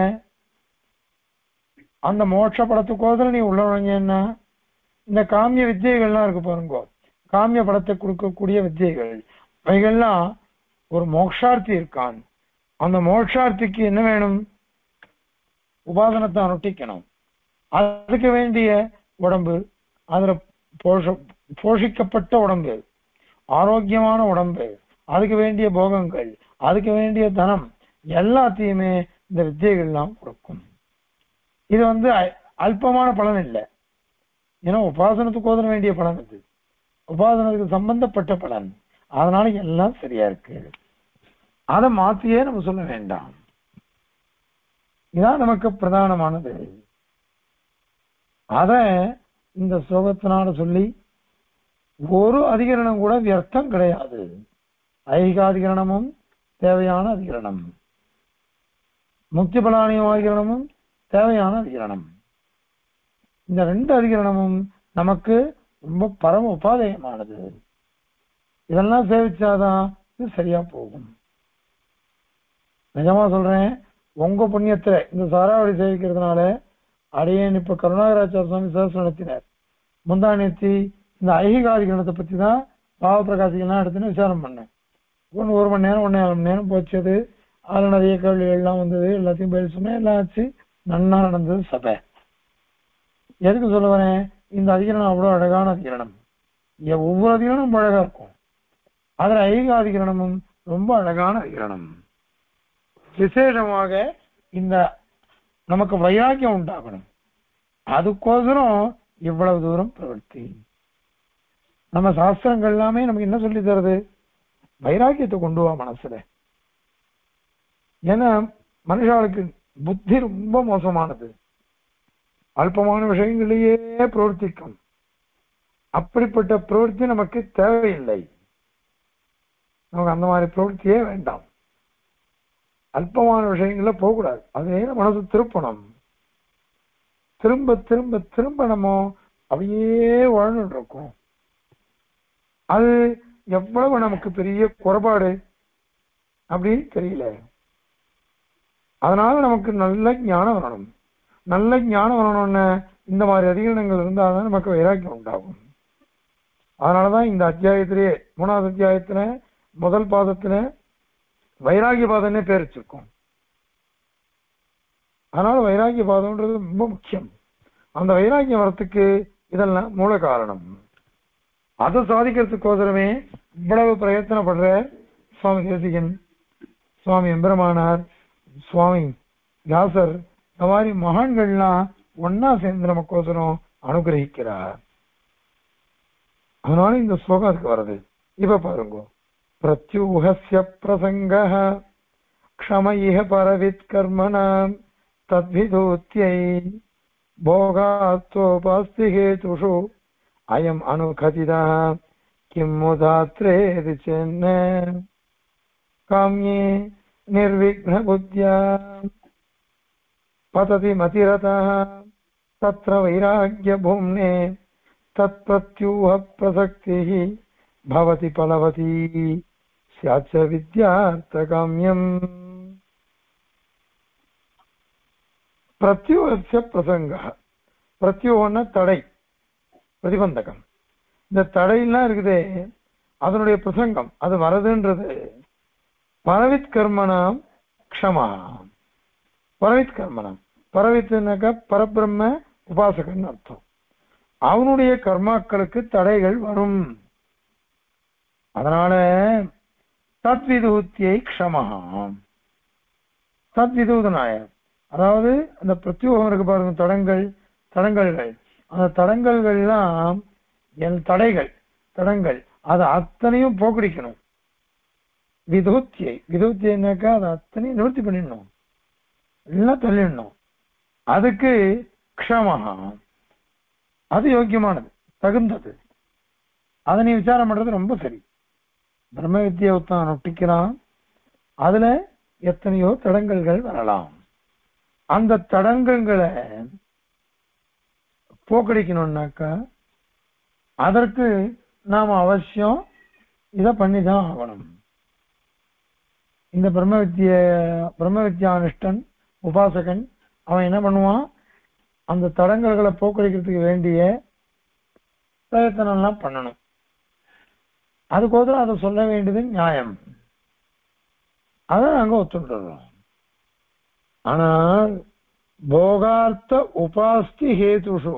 அந்த மோட்ச படத்துக்கோசரம் நீ உள்ள நுழைஞ்சேன்னா இந்த காமிய வித்தியைகள்லாம் இருக்கு பாருங்க காமிய படத்தை கொடுக்கக்கூடிய வித்தியைகள் அவைகள்லாம் ஒரு மோக்ஷார்த்தி இருக்கான் அந்த மோட்சார்த்திக்கு என்ன வேணும் உபாசனத்தை அனுஷ்டிக்கணும் அதுக்கு வேண்டிய உடம்பு அதுல போஷ போஷிக்கப்பட்ட உடம்பு ஆரோக்கியமான உடம்பு அதுக்கு வேண்டிய போகங்கள் அதுக்கு வேண்டிய தனம் எல்லாத்தையுமே இந்த வித்தியைகள்லாம் கொடுக்கும் இது வந்து அ- அல்பமான பலன் இல்லை ஏன்னா உபாசனத்துக்கு ஓதன வேண்டிய பலன் இது உபாசனத்துக்கு சம்பந்தப்பட்ட பலன் அதனால எல்லாம் சரியா இருக்கு அதை மாத்தியே நம்ம சொல்ல வேண்டாம் இதான் நமக்கு பிரதானமானது அத இந்த ஸ்லோகத்தினால சொல்லி ஒரு அதிகரணம் கூட வியர்த்தம் கிடையாது ஐகாதிகரணமும் தேவையான அதிகரணம் முக்தி பலானியம் அதிகரணமும் தேவையான அதிகரணம் இந்த ரெண்டு அதிகரணமும் நமக்கு ரொம்ப பரம உபாதேயமானது இதெல்லாம் சேவிச்சாதான் இது சரியா போகும் நிஜமா சொல்றேன் உங்க புண்ணியத்துல இந்த சாராவளி சேவிக்கிறதுனால அடியேன் இப்ப கருணாகராச்சார சுவாமி சதஸ் நடத்தினார் முந்தானேத்தி இந்த ஐகிகாதிகரணத்தை பத்தி தான் பாவ பிரகாசிகள்லாம் எடுத்துன்னு விசாரம் பண்ணேன் ஒன்று ஒரு மணி நேரம் ஒன்றே மணி நேரம் போச்சது அதில் நிறைய கேள்விகள் எல்லாம் வந்தது எல்லாத்தையும் பதில் சொன்னேன் எல்லாம் ஆச்சு நன்னா நடந்தது சபை எதுக்கு சொல்ல வரேன் இந்த அதிகரணம் அவ்வளோ அழகான அதிகரணம் எ- ஒவ்வொரு அதிகரணமும் அழகா இருக்கும் அதுல ஐகாதிகரணமும் ரொம்ப அழகான அதிகரணம் விசேஷமாக இந்த நமக்கு வைராக்கியம் உண்டாகணும் அதுக்கோசரம் இவ்வளவு தூரம் பிரவர்த்தி நம்ம சாஸ்திரங்கள் எல்லாமே நமக்கு என்ன சொல்லி தருது வைராக்கியத்தை கொண்டு வா மனசுல ஏன்னா மனுஷாளுக்கு புத்தி ரொம்ப மோசமானது அல்பமான விஷயங்களிலேயே பிரவர்த்திக்கும் அப்படிப்பட்ட பிரவೃತ್ತಿ நமக்கு தேவையில்லை நமக்கு அந்த மாதிரி பிரவೃத்தியே வேண்டாம் அல்பமான விஷயங்கள்ல போகக்கூடாது அதே மனசு திருப்பணும் திரும்ப திரும்ப திரும்ப நம்ம அப்படியே வாழ்ந்துட்டு இருக்கோம் அது எவ்வளவு நமக்கு பெரிய குறைபாடு அப்படின்னு தெரியல அதனால நமக்கு நல்ல ஞானம் வரணும் நல்ல ஞானம் வரணும்னு இந்த மாதிரி அதிகரணங்கள் இருந்தால்தான் நமக்கு வைராக்கியம் உண்டாகும் அதனாலதான் இந்த அத்தியாயத்திலேயே மூணாவது அத்தியாயத்துல முதல் பாதத்துல வைராகிய பாதம்னே பேர் வச்சிருக்கோம் அதனால வைராகிய பாதம்ன்றது ரொம்ப முக்கியம் அந்த வைராகியம் வரத்துக்கு இதெல்லாம் மூல காரணம் அதை சாதிக்கிறதுக்கோசரமே இவ்வளவு பிரயத்தனப்படுற சுவாமி தேசிகன் சுவாமி எம்பெருமானார் சுவாமி வியாசர் இந்த மாதிரி மகான்கள்லாம் ஒன்னா சேர்ந்து நமக்கோசரம் அனுகிரகிக்கிறார் அதனால இந்த ஸ்லோகம் அதுக்கு வருது இப்ப பாருங்க பிரத்யூகஸ்ய பிரசங்க க்ஷம இஹ பரவித் கர்மணாம் தத்விதூத்யை भोगात्वोपास्ति हेतुषु अयम् अनुकथितः किम् मुदात्रेति चेन्न काम्ये निर्विघ्नबुद्ध्या पतति मतिरतः तत्र वैराग्यभूम्ने तत्प्रत्यूहप्रसक्तिः भवति फलवती स्याच्च विद्यार्थकाम्यम् பிரத்யூகசிய பிரசங்க பிரத்யூகம்னா தடை பிரதிபந்தகம் இந்த தடையெல்லாம் இருக்குதே அதனுடைய பிரசங்கம் அது வரதுன்றது பரவித் கர்மனாம் க்ஷமா பரவித் கர்மனாம் பரவித்துனாக்கா பரபிரம்ம உபாசகன் அர்த்தம் அவனுடைய கர்மாக்களுக்கு தடைகள் வரும் அதனால தத்விதூத்தியை க்ஷமா தத்விதூதனாய அதாவது அந்த பிரத்யோகம் இருக்கு பாருங்க தடங்கள் தடங்கல்கள் அந்த தடங்கல்கள்லாம் என் தடைகள் தடங்கள் அது அத்தனையும் போக்கடிக்கணும் விதூத்தியை விதூத்தியனாக்கா அதை அத்தனையும் நிவர்த்தி பண்ணிடணும் எல்லாம் தள்ளிடணும் அதுக்கு க்ஷமஹா அது யோக்கியமானது தகுந்தது அதை நீ விசாரம் பண்றது ரொம்ப சரி பிரம்ம வித்தியை ஒருத்தன் நொட்டிக்கிறான் அதுல எத்தனையோ தடங்கல்கள் வரலாம் அந்த தடங்கல்களை போக்கடிக்கணும்னாக்கா அதற்கு நாம் அவசியம் இதை பண்ணிதான் ஆகணும் இந்த பிரம்ம வித்திய பிரம்ம வித்யானுஷ்டன் உபாசகன் அவன் என்ன பண்ணுவான் அந்த தடங்கல்களை போக்கடிக்கிறதுக்கு வேண்டிய பிரயத்தனம்லாம் பண்ணணும் அதுக்கோசரம் அதை சொல்ல வேண்டியது நியாயம் அதை நாங்க ஒத்துட்டுறோம் ஆனால் போகார்த்த உபாஸ்தி ஹேதுஷு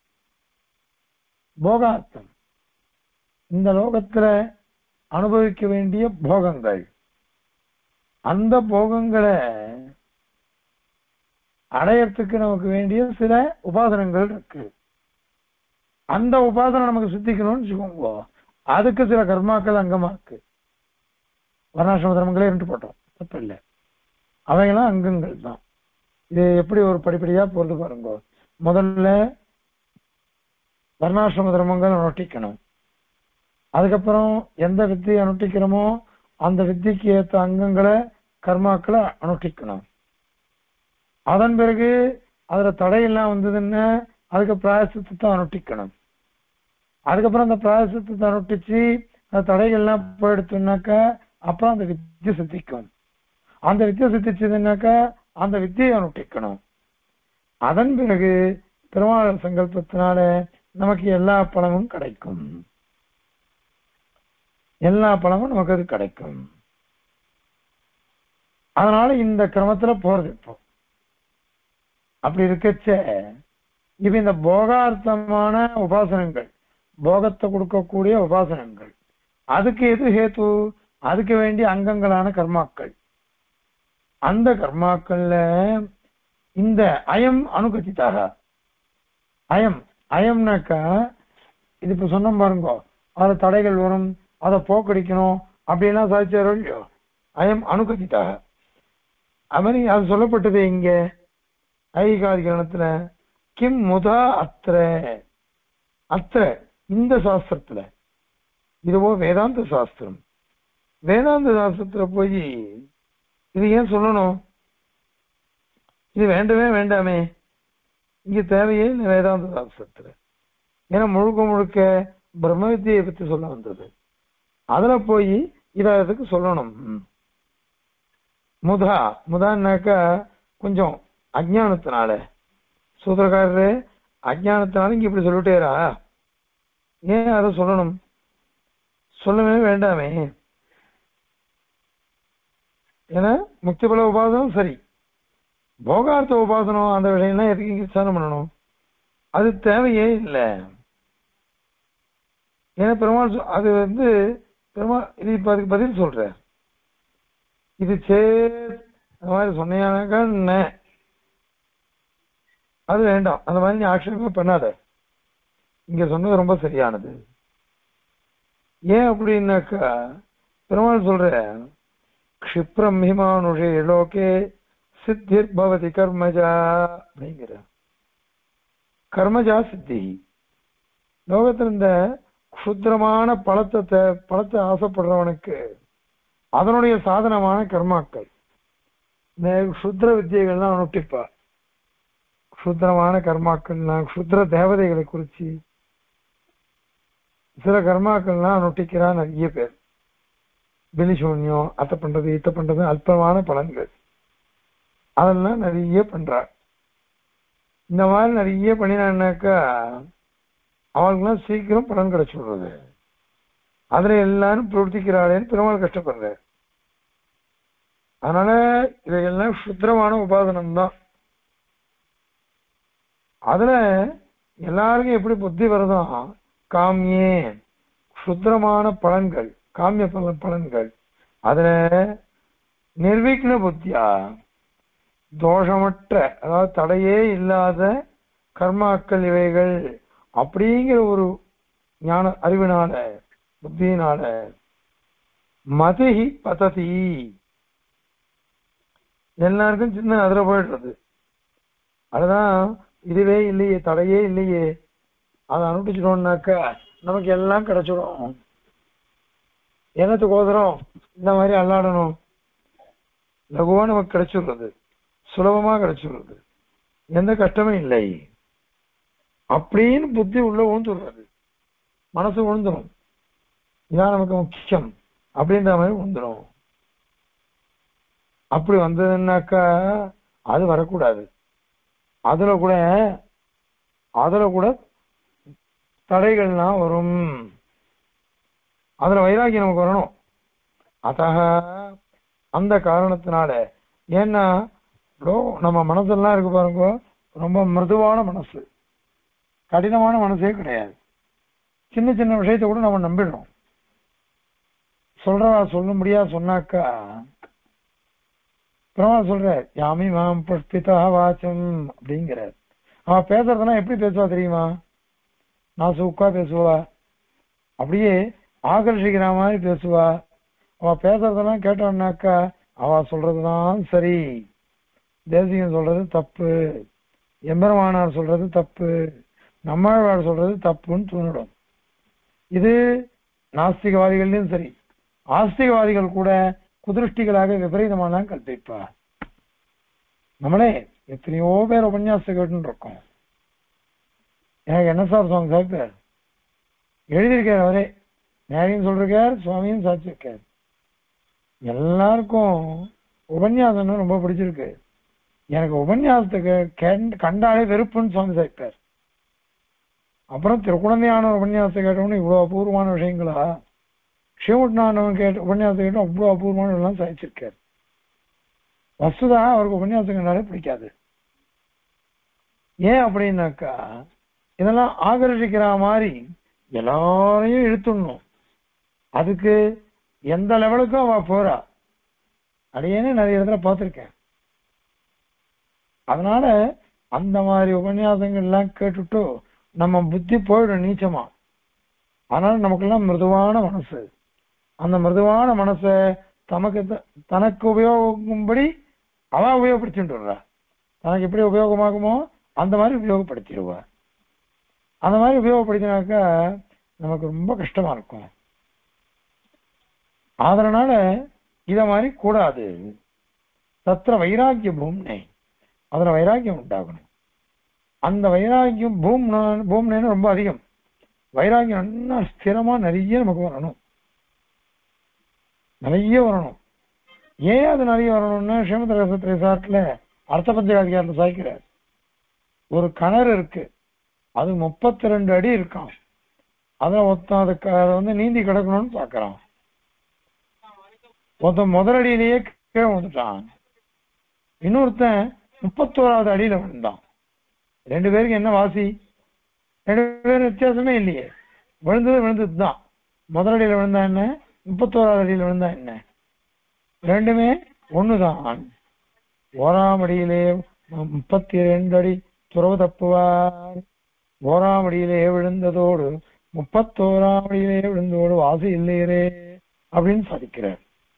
போகார்த்தம் இந்த லோகத்துல அனுபவிக்க வேண்டிய போகங்கள் அந்த போகங்களை அடையறதுக்கு நமக்கு வேண்டிய சில உபாசனங்கள் இருக்கு அந்த உபாசனம் நமக்கு சித்திக்கணும்னு வச்சுக்கோங்க அதுக்கு சில கர்மாக்கள் அங்கமா இருக்கு வர்ணாசிரம தர்மங்களே இருந்து போட்டோம் தப்பு இல்லை அவைகளாம் அங்கங்கள் தான் இது எப்படி ஒரு படிப்படியா போறது பாருங்க முதல்ல வர்ணாசிரம தர்மங்கள் அனுஷ்டிக்கணும் அதுக்கப்புறம் எந்த வித்தியை அனுஷ்டிக்கிறோமோ அந்த வித்திக்கு ஏற்ற அங்கங்களை கர்மாக்களை அனுஷ்டிக்கணும் அதன் பிறகு அதுல தடையெல்லாம் வந்ததுன்னா அதுக்கு பிராயசத்தை அனுஷ்டிக்கணும் அதுக்கப்புறம் அந்த பிராயசத்தை அனுஷ்டிச்சு அந்த தடைகள்லாம் போயிடுச்சுனாக்கா அப்புறம் அந்த வித்தியை சித்திக்கும் அந்த வித்தியை சித்திச்சதுன்னாக்கா அந்த வித்தியை அனுஷ்டிக்கணும் அதன் பிறகு பெருமாள் சங்கல்பத்தினால நமக்கு எல்லா பலமும் கிடைக்கும் எல்லா பலமும் நமக்கு அது கிடைக்கும் அதனால இந்த கிரமத்துல போறது இப்போ அப்படி இருக்கச்ச இப்ப இந்த போகார்த்தமான உபாசனங்கள் போகத்தை கொடுக்கக்கூடிய உபாசனங்கள் அதுக்கு எது ஹேத்து அதுக்கு வேண்டிய அங்கங்களான கர்மாக்கள் அந்த கர்மாக்கள்ல இந்த அயம் அனுகச்சித்தாக அயம் அயம்னாக்கா இது இப்ப சொன்னோம் பாருங்க அதுல தடைகள் வரும் அதை போக்கடிக்கணும் அப்படியெல்லாம் சாதிச்சாரோ இல்லையோ அயம் அனுகச்சித்தாக அது மாதிரி அது சொல்லப்பட்டது இங்க ஐகாதிகரணத்துல கிம் முதா அத்திர அத்திர இந்த சாஸ்திரத்துல இதுவோ வேதாந்த சாஸ்திரம் வேதாந்த சாஸ்திரத்துல போய் இது ஏன் சொல்லணும் இது வேண்டவே வேண்டாமே இங்க தேவையே இல்லை வேதாந்த சாஸ்திரத்துல ஏன்னா முழுக்க முழுக்க பிரம்ம வித்தியை பத்தி சொல்ல வந்தது அதுல போய் இத அதுக்கு சொல்லணும் முதா முதான்னாக்கா கொஞ்சம் அஜானத்தினால சூத்திரக்காரரு அஜானத்தினால இங்க இப்படி சொல்லிட்டேரா ஏன் அதை சொல்லணும் சொல்லவே வேண்டாமே ஏன்னா முக்தி பல உபாசனம் சரி போகார்த்த உபாசனம் அந்த விஷயம்லாம் எதுக்கு இங்க விசாரணை பண்ணணும் அது தேவையே இல்லை ஏன்னா பெருமாள் சொ- அது வந்து பெருமாள் இது இப்ப அதுக்கு பதில் சொல்றேன் இது சே அந்த மாதிரி சொன்னீங்கன்னாக்கா என்ன அது வேண்டாம் அந்த மாதிரி நீ ஆக்ஷேபமே பண்ணாத இங்க சொன்னது ரொம்ப சரியானது ஏன் அப்படின்னாக்கா பெருமாள் சொல்ற க்ஷிப்ரம் ஹிமானுஷே லோகே சித்திர் பவதி கர்மஜா அப்படிங்கிற கர்மஜா சித்தி லோகத்துல இந்த க்ஷுத்ரமான பழத்தை தே- பழத்தை ஆசைப்படுறவனுக்கு அதனுடைய சாதனமான கர்மாக்கள் இந்த க்ஷுத்ர வித்தியைகள்லாம் அனுஷ்டிப்பா க்ஷுத்ரமான கர்மாக்கள்னா க்ஷுத்ர தேவதைகளை குறிச்சு சில கர்மாக்கள்லாம் அனுஷ்டிக்கிறா நிறைய பேர் பிலிசூன்யம் அத்தை பண்றது இத்த பண்றது அல்பமான பலன்கள் அதெல்லாம் நிறைய பண்றா இந்த மாதிரி நிறைய பண்ணினான்னாக்கா அவளுக்குலாம் சீக்கிரம் பலன் கிடைச்சு விடுறது அதுல எல்லாரும் பிரவர்த்திக்கிறாளேன்னு பெருமாள் கஷ்டப்படுறாரு அதனால இதையெல்லாம் சுத்திரமான உபாசனம் தான் அதுல எல்லாருக்கும் எப்படி புத்தி வருதோ காமியே சுத்திரமான பலன்கள் காமிய பல பலன்கள் அதுல நிர்விக்ன புத்தியா தோஷமற்ற அதாவது தடையே இல்லாத கர்மாக்கள் இவைகள் அப்படிங்கிற ஒரு ஞான அறிவினால புத்தியினால மதிஹி பததி எல்லாருக்கும் சின்ன அதிர போயிடுறது அதுதான் இதுவே இல்லையே தடையே இல்லையே அதை அனுப்பிச்சிட்டோம்னாக்கா நமக்கு எல்லாம் கிடைச்சிடும் என்னத்துக்கோசரம் இந்த மாதிரி அல்லாடணும் லகுவா நமக்கு கிடைச்சிடுறது சுலபமா கிடைச்சிடுறது எந்த கஷ்டமும் இல்லை அப்படின்னு புத்தி உள்ள உழுந்துடுறது மனசு உழுந்துடும் இதான் நமக்கு முக்கியம் அப்படின்ற மாதிரி உழுந்துடும் அப்படி வந்ததுன்னாக்கா அது வரக்கூடாது அதுல கூட அதுல கூட தடைகள்லாம் வரும் அதுல வைராகியம் நமக்கு வரணும் அதாக அந்த காரணத்தினால ஏன்னா லோ- நம்ம மனசெல்லாம் இருக்கு பாருங்க ரொம்ப மிருதுவான மனசு கடினமான மனசே கிடையாது சின்ன சின்ன விஷயத்தை கூட நம்ம நம்பிடுறோம் சொல்றவா சொல்ல முடியாது சொன்னாக்கா பெருமாள் சொல்ற யாமி மாம் புஷ்பிதா வாச்சம் அப்படிங்கிறார் அவன் பேசுறதுனா எப்படி பேசுவா தெரியுமா நான் சூக்கா பேசுவா அப்படியே ஆகர்ஷிக்கிற மாதிரி பேசுவா அவ பேசுறதெல்லாம் கேட்டோம்னாக்கா அவ சொல்றதுதான் சரி தேசியம் சொல்றது தப்பு எம்பெருமானார் சொல்றது தப்பு நம்மாழ்வார் சொல்றது தப்புன்னு தோணிடும் இது நாஸ்திகவாதிகள்லயும் சரி ஆஸ்திகவாதிகள் கூட குதிருஷ்டிகளாக விபரீதமாலாம் கற்பிப்பா நம்மளே எத்தனையோ பேர் உபன்யாசம் கேட்டுன்னு இருக்கோம் எனக்கு என்ன சார் சுவாமி சார் பேர் எழுதியிருக்கார் அவரே நேரையும் சொல்றார் சுவாமியும் சாட்சியிருக்கார் எல்லாருக்கும் உபன்யாசம்னா ரொம்ப பிடிச்சிருக்கு எனக்கு உபன்யாசத்துக்கு கெண்- கண்டாலே வெறுப்புன்னு சுவாமி சாய்ப்பார் அப்புறம் திருக்குழந்தையான உபன்யாசத்தை கேட்டவொன்னு இவ்வளவு அபூர்வமான விஷயங்களா ஸ்ரீமுட்னானவன் கேட்ட உபன்யாசம் கேட்டு அவ்வளவு அபூர்வமான எல்லாம் சாதிச்சிருக்கார் வசுதா அவருக்கு உபன்யாசம் கண்டாலே பிடிக்காது ஏன் அப்படின்னாக்கா இதெல்லாம் ஆகர்ஷிக்கிற மாதிரி எல்லாரையும் இழுத்துடணும் அதுக்கு எந்த லெவலுக்கும் அவ போறா அடையேன்னு நிறைய இடத்துல பார்த்திருக்கேன் அதனால அந்த மாதிரி உபன்யாசங்கள் எல்லாம் கேட்டுட்டு நம்ம புத்தி போயிடும் நீச்சமா அதனால நமக்கெல்லாம் மிருதுவான மனசு அந்த மிருதுவான மனசை தமக்கு த- தனக்கு உபயோகம்படி அவ உபயோகப்படுத்திட்டு வர்றா தனக்கு எப்படி உபயோகமாகுமோ அந்த மாதிரி உபயோகப்படுத்திடுவா அந்த மாதிரி உபயோகப்படுத்தினாக்கா நமக்கு ரொம்ப கஷ்டமா இருக்கும் அதனால இத மாதிரி கூடாது தத்திர வைராக்கிய பூம்னே அதுல வைராக்கியம் உண்டாகணும் அந்த வைராக்கியம் பூம்னா பூம்னேன்னு ரொம்ப அதிகம் வைராக்கியம் நல்லா ஸ்திரமா நிறைய நமக்கு வரணும் நிறைய வரணும் ஏன் அது நிறைய வரணும்னா ஸ்ரீமத ரசத்திரை சாட்டில் அர்த்த பஞ்சகாதிகாரத்தில் சாய்க்கிறார் ஒரு கிணறு இருக்கு அது முப்பத்தி ரெண்டு அடி இருக்கான் அதுல ஒருத்தன் அதுக்கு அதை வந்து நீந்தி கிடக்கணும்னு பாக்குறான் ஒருத்தன் முதலடியிலேயே கீழே வந்துட்டான் இன்னொருத்தன் முப்பத்தோராவது அடியில விழுந்தான் ரெண்டு பேருக்கு என்ன வாசி ரெண்டு பேரும் வித்தியாசமே இல்லையே விழுந்தது விழுந்தது தான் முதலடியில விழுந்தா என்ன முப்பத்தோராவது அடியில விழுந்தா என்ன ரெண்டுமே ஒண்ணுதான் ஓராம் அடியிலே முப்பத்தி ரெண்டு அடி துறவு தப்புவார் ஓராம் அடியிலே விழுந்ததோடு முப்பத்தோராம் அடியிலே விழுந்ததோடு வாசி இல்லையரே அப்படின்னு சாதிக்கிறார்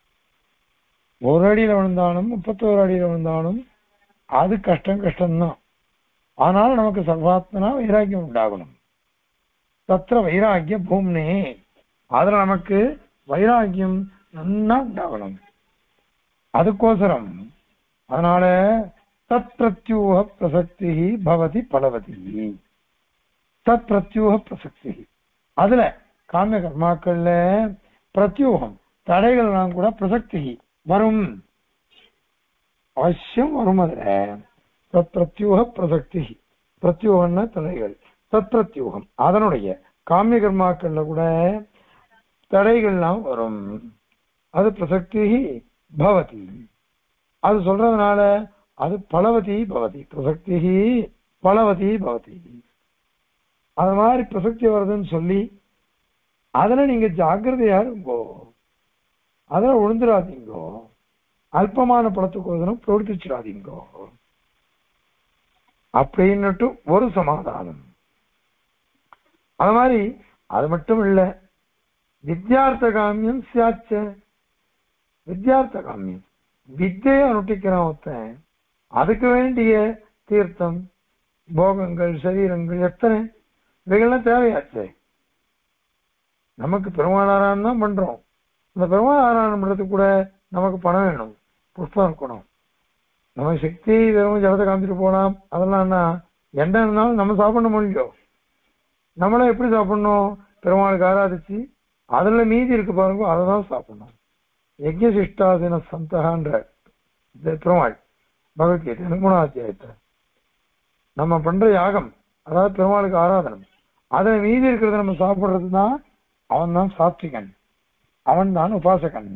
ஒரு அடியில விழுந்தாலும் முப்பத்தோரு அடியில விழுந்தாலும் அது கஷ்டம் கஷ்டம்தான் ஆனால் நமக்கு சர்வாத்மனா வைராக்கியம் உண்டாகணும் தத்திர வைராக்கிய பூம்னே அதுல நமக்கு வைராக்கியம் நன்னா உண்டாகணும் அதுக்கோசரம் அதனால தத் பிரத்யூக பிரசக்தி பவதி பலவதி தத் பிரத்யூக பிரசக்தி அதுல காமிய கர்மாக்கள்ல பிரத்யூகம் தடைகள்லாம் கூட பிரசக்தி வரும் அவசியம் வரும் அதுல தத் பிரத்யூக பிரசக்தி பிரத்யூகம்னா தடைகள் தத் பிரத்யூகம் அதனுடைய காமிய கர்மாக்கள்ல கூட தடைகள்லாம் வரும் அது பிரசக்தி பவதி அது சொல்றதுனால அது பலவதி பவதி பிரசக்தி பலவதி பவதி அது மாதிரி பிரசக்தி வருதுன்னு சொல்லி அதுல நீங்க ஜாக்கிரதையா இருங்கோ அதுல விழுந்துடாதீங்கோ அல்பமான படத்துக்கு பிரவர்த்திச்சிடாதீங்கோ அப்படின்னுட்டு ஒரு சமாதானம் அது மாதிரி அது மட்டும் இல்ல வித்யார்த்த காமியம் சியாச்ச வித்யார்த்த காமியம் வித்தையை அனுஷ்டிக்கிறான் ஒருத்தன் அதுக்கு வேண்டிய தீர்த்தம் போகங்கள் சரீரங்கள் எத்தனை இவைகள்லாம் தேவையாச்சே நமக்கு பெருமாளாரான் தான் பண்றோம் அந்த பெருமாளாரான் பண்றதுக்கு கூட நமக்கு பணம் வேணும் புஷ்பம் இருக்கணும் நம்ம சக்தி வெறும் ஜலத்தை காமிச்சிட்டு போலாம் அதெல்லாம் என்ன என்ன இருந்தாலும் நம்ம சாப்பிட முடியும் நம்மளும் எப்படி சாப்பிடணும் பெருமாளுக்கு ஆராதிச்சு அதுல மீதி இருக்கு பாருங்க அதை தான் சாப்பிடணும் யஜ்ய சிஷ்டாசீன சந்தகான்ற இந்த பெருமாள் பகவத்கீதை மூணாவது அத்தியாயத்தை நம்ம பண்ற யாகம் அதாவது பெருமாளுக்கு ஆராதனம் அதுல மீதி இருக்கிறத நம்ம சாப்பிடுறது தான் அவன் தான் சாத்விகன் அவன் தான் உபாசகன்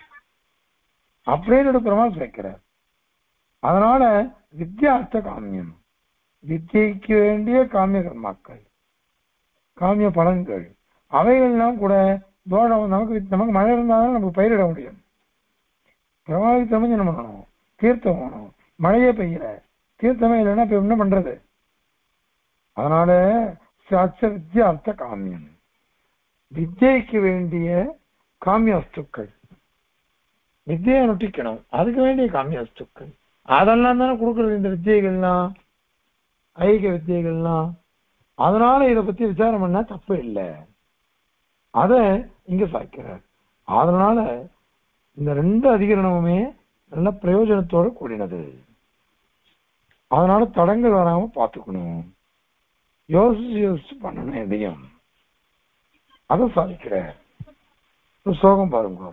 அப்படின்னு பெருமாள் சேர்க்கிறார் அதனால வித்யார்த்த காமியம் வித்தியைக்கு வேண்டிய காமிய கர்மாக்கள் காமிய பலன்கள் அவைகள்லாம் கூட தோஷம் நமக்கு நமக்கு மழை இருந்தாலும் நமக்கு பயிரிட முடியும் பெருமாளுக்கு தமிஞ்சனம் பண்ணணும் தீர்த்தம் வேணும் மழையே பெய்யல தீர்த்தமே இல்லைன்னா இப்ப என்ன பண்றது அதனால சாட்ச வித்யார்த்த காமியம் வித்யைக்கு வேண்டிய காமிய வஸ்துக்கள் வித்தியை நொட்டிக்கணும் அதுக்கு வேண்டிய காமிய வஸ்துக்கள் அதெல்லாம் தானே கொடுக்கறது இந்த வித்தியைகள்லாம் ஐக்கிய வித்தியைகள்லாம் அதனால இதை பத்தி விசாரம் பண்ணா தப்பு இல்லை அத இங்க சாய்க்கிறார் அதனால இந்த ரெண்டு அதிகரணமுமே நல்ல பிரயோஜனத்தோட கூடினது அதனால தடங்கள் வராம பாத்துக்கணும் யோசிச்சு யோசிச்சு பண்ணணும் எதையும் அதை சாதிக்கிறார் சோகம் பாருங்க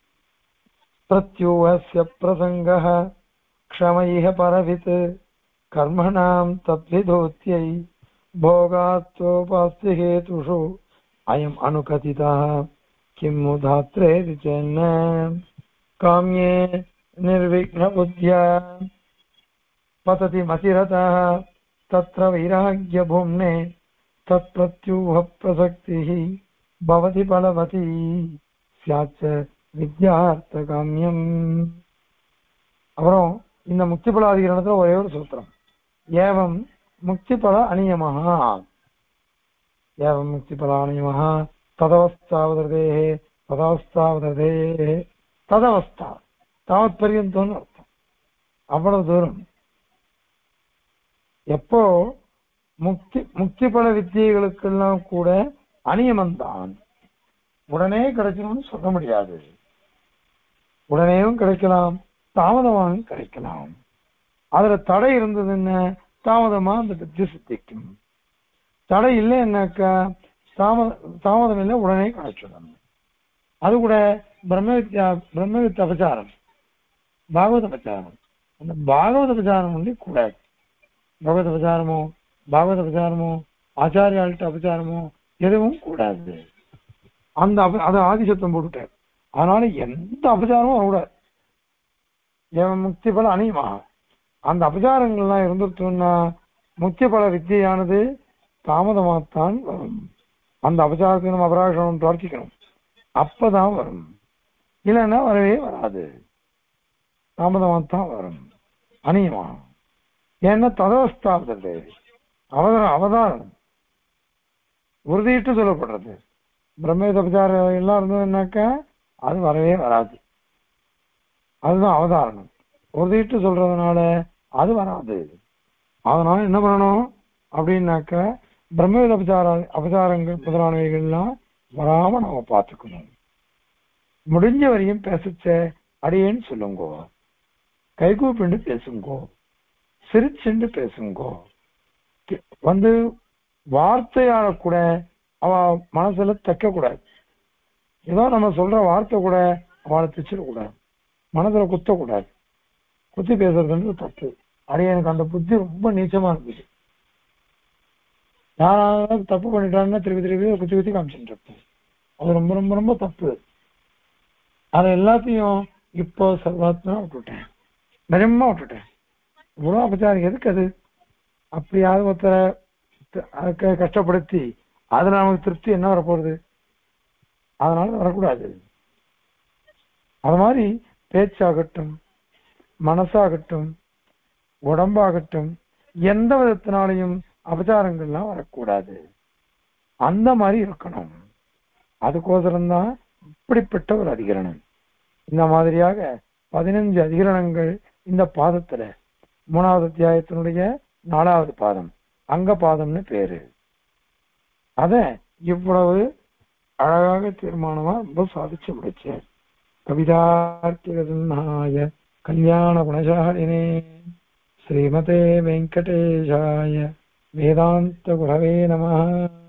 பிரத்யூகஸ்ய பிரசங்க க்ஷமைஹ பரவித் கர்மணாம் தத்விதோத்தியை भोगात्वोपास्ति हेतुषु अयम् अनुकथितः किम् उदात्रेति चेन्न काम्ये निर्विघ्नबुद्ध्या पतति मतिरतः तत्र वैराग्यभुम्ने तत्प्रत्यूह प्रसक्तिः भवति फलवती स्याच्च வித்யார்த்தகாமியம் அப்புறம் இந்த முக்தி பலாதிகரணத்துல ஒரே ஒரு சூத்திரம் ஏவம் முக்தி பல அநியமஹா ஏவம் முக்தி பல அநியமஹா ததவஸ்தாவதே ததவஸ்தாவதே ததவஸ்தா தாவத் பரியந்தோன்னு அர்த்தம் அவ்வளவு தூரம் எப்போ முக்தி முக்தி பல வித்தியைகளுக்கெல்லாம் கூட அநியமந்தான் உடனே கிடைக்கணும்னு சொல்ல முடியாது உடனேயும் கிடைக்கலாம் தாமதமாகவும் கிடைக்கலாம் அதுல தடை இருந்தது என்ன தாமதமா அந்த வித்தியை சித்திக்கும் தடை இல்லைன்னாக்கா தாமத தாமதம் இல்லை உடனே கிடைச்சிடும் அது கூட பிரம்ம வித்யா பிரம்ம வித் அபச்சாரம் பாகவத அபச்சாரம் அந்த பாகவத அபச்சாரம் வந்து கூடாது பகவத் அபச்சாரமோ பாகவத அபச்சாரமோ ஆச்சாரியாள்கிட்ட அபச்சாரமோ எதுவும் கூடாது அந்த அப அதை ஆதிசத்தம் போட்டுட்டார் அதனால எந்த அபச்சாரமும் வரக்கூடாது ஏன் முக்தி பல அணியுமா அந்த அபச்சாரங்கள்லாம் இருந்துட்டோம்னா முக்கிய பல வித்தியானது தாமதமாகத்தான் வரும் அந்த அபச்சாரத்துக்கு நம்ம அபராஷம் பிரார்த்திக்கணும் அப்பதான் வரும் இல்லைன்னா வரவே வராது தாமதமாகத்தான் வரும் அணியமா ஏன்னா ததவஸ்தாபது அவதாரம் அவதாரம் உறுதியிட்டு சொல்லப்படுறது பிரம்மேத அபச்சாரம் எல்லாம் இருந்ததுன்னாக்கா அது வரவே வராது அதுதான் அவதாரணம் உறுதிட்டு சொல்றதுனால அது வராது அதனால என்ன பண்ணணும் அப்படின்னாக்க பிரம்மவித அபச்சார அபச்சாரங்கள் முதலானவைகள்லாம் வராம நாம பார்த்துக்கணும் முடிஞ்ச வரையும் பேசச்ச அடியேன்னு சொல்லுங்கோ கைகூப்பிண்டு பேசுங்கோ சிரிச்சுண்டு பேசுங்கோ வந்து வார்த்தையால கூட அவ மனசுல தைக்க கூடாது ஏதோ நம்ம சொல்ற வார்த்தை கூட அவளை தைச்சிடக்கூடாது மனசுல குத்தக்கூடாது குத்தி பேசுறதுன்றது தப்பு அது எனக்கு அந்த புத்தி ரொம்ப நீச்சமா இருந்துச்சு யாராவது தப்பு பண்ணிட்டாங்கன்னா திருப்பி திருப்பி குத்தி குத்தி காமிச்சுட்டு இருப்பேன் அது ரொம்ப ரொம்ப ரொம்ப தப்பு அதை எல்லாத்தையும் இப்போ சர்வாத்மா விட்டுட்டேன் நிஜமா விட்டுட்டேன் இவ்வளவு அபச்சாரம் எதுக்கு அது அப்படியாவது ஒருத்தரை அதுக்கு கஷ்டப்படுத்தி அதுல நமக்கு திருப்தி என்ன வரப்போகுது அதனால வரக்கூடாது அது மாதிரி பேச்சாகட்டும் மனசாகட்டும் உடம்பாகட்டும் எந்த விதத்தினாலையும் அபச்சாரங்கள்லாம் வரக்கூடாது அந்த மாதிரி இருக்கணும் அதுக்கோசரம்தான் இப்படிப்பட்ட ஒரு அதிகரணம் இந்த மாதிரியாக பதினஞ்சு அதிகரணங்கள் இந்த பாதத்துல மூணாவது அத்தியாயத்தினுடைய நாலாவது பாதம் அங்க பாதம்னு பேரு அத இவ்வளவு அழகாக தீர்மானமா ரொம்ப சாதிச்சு முடிச்சேன் கவிதார்க்கிய கல்யாண குணசாலினே ஸ்ரீமதே வெங்கடேஷாய வேதாந்த குரவே நமः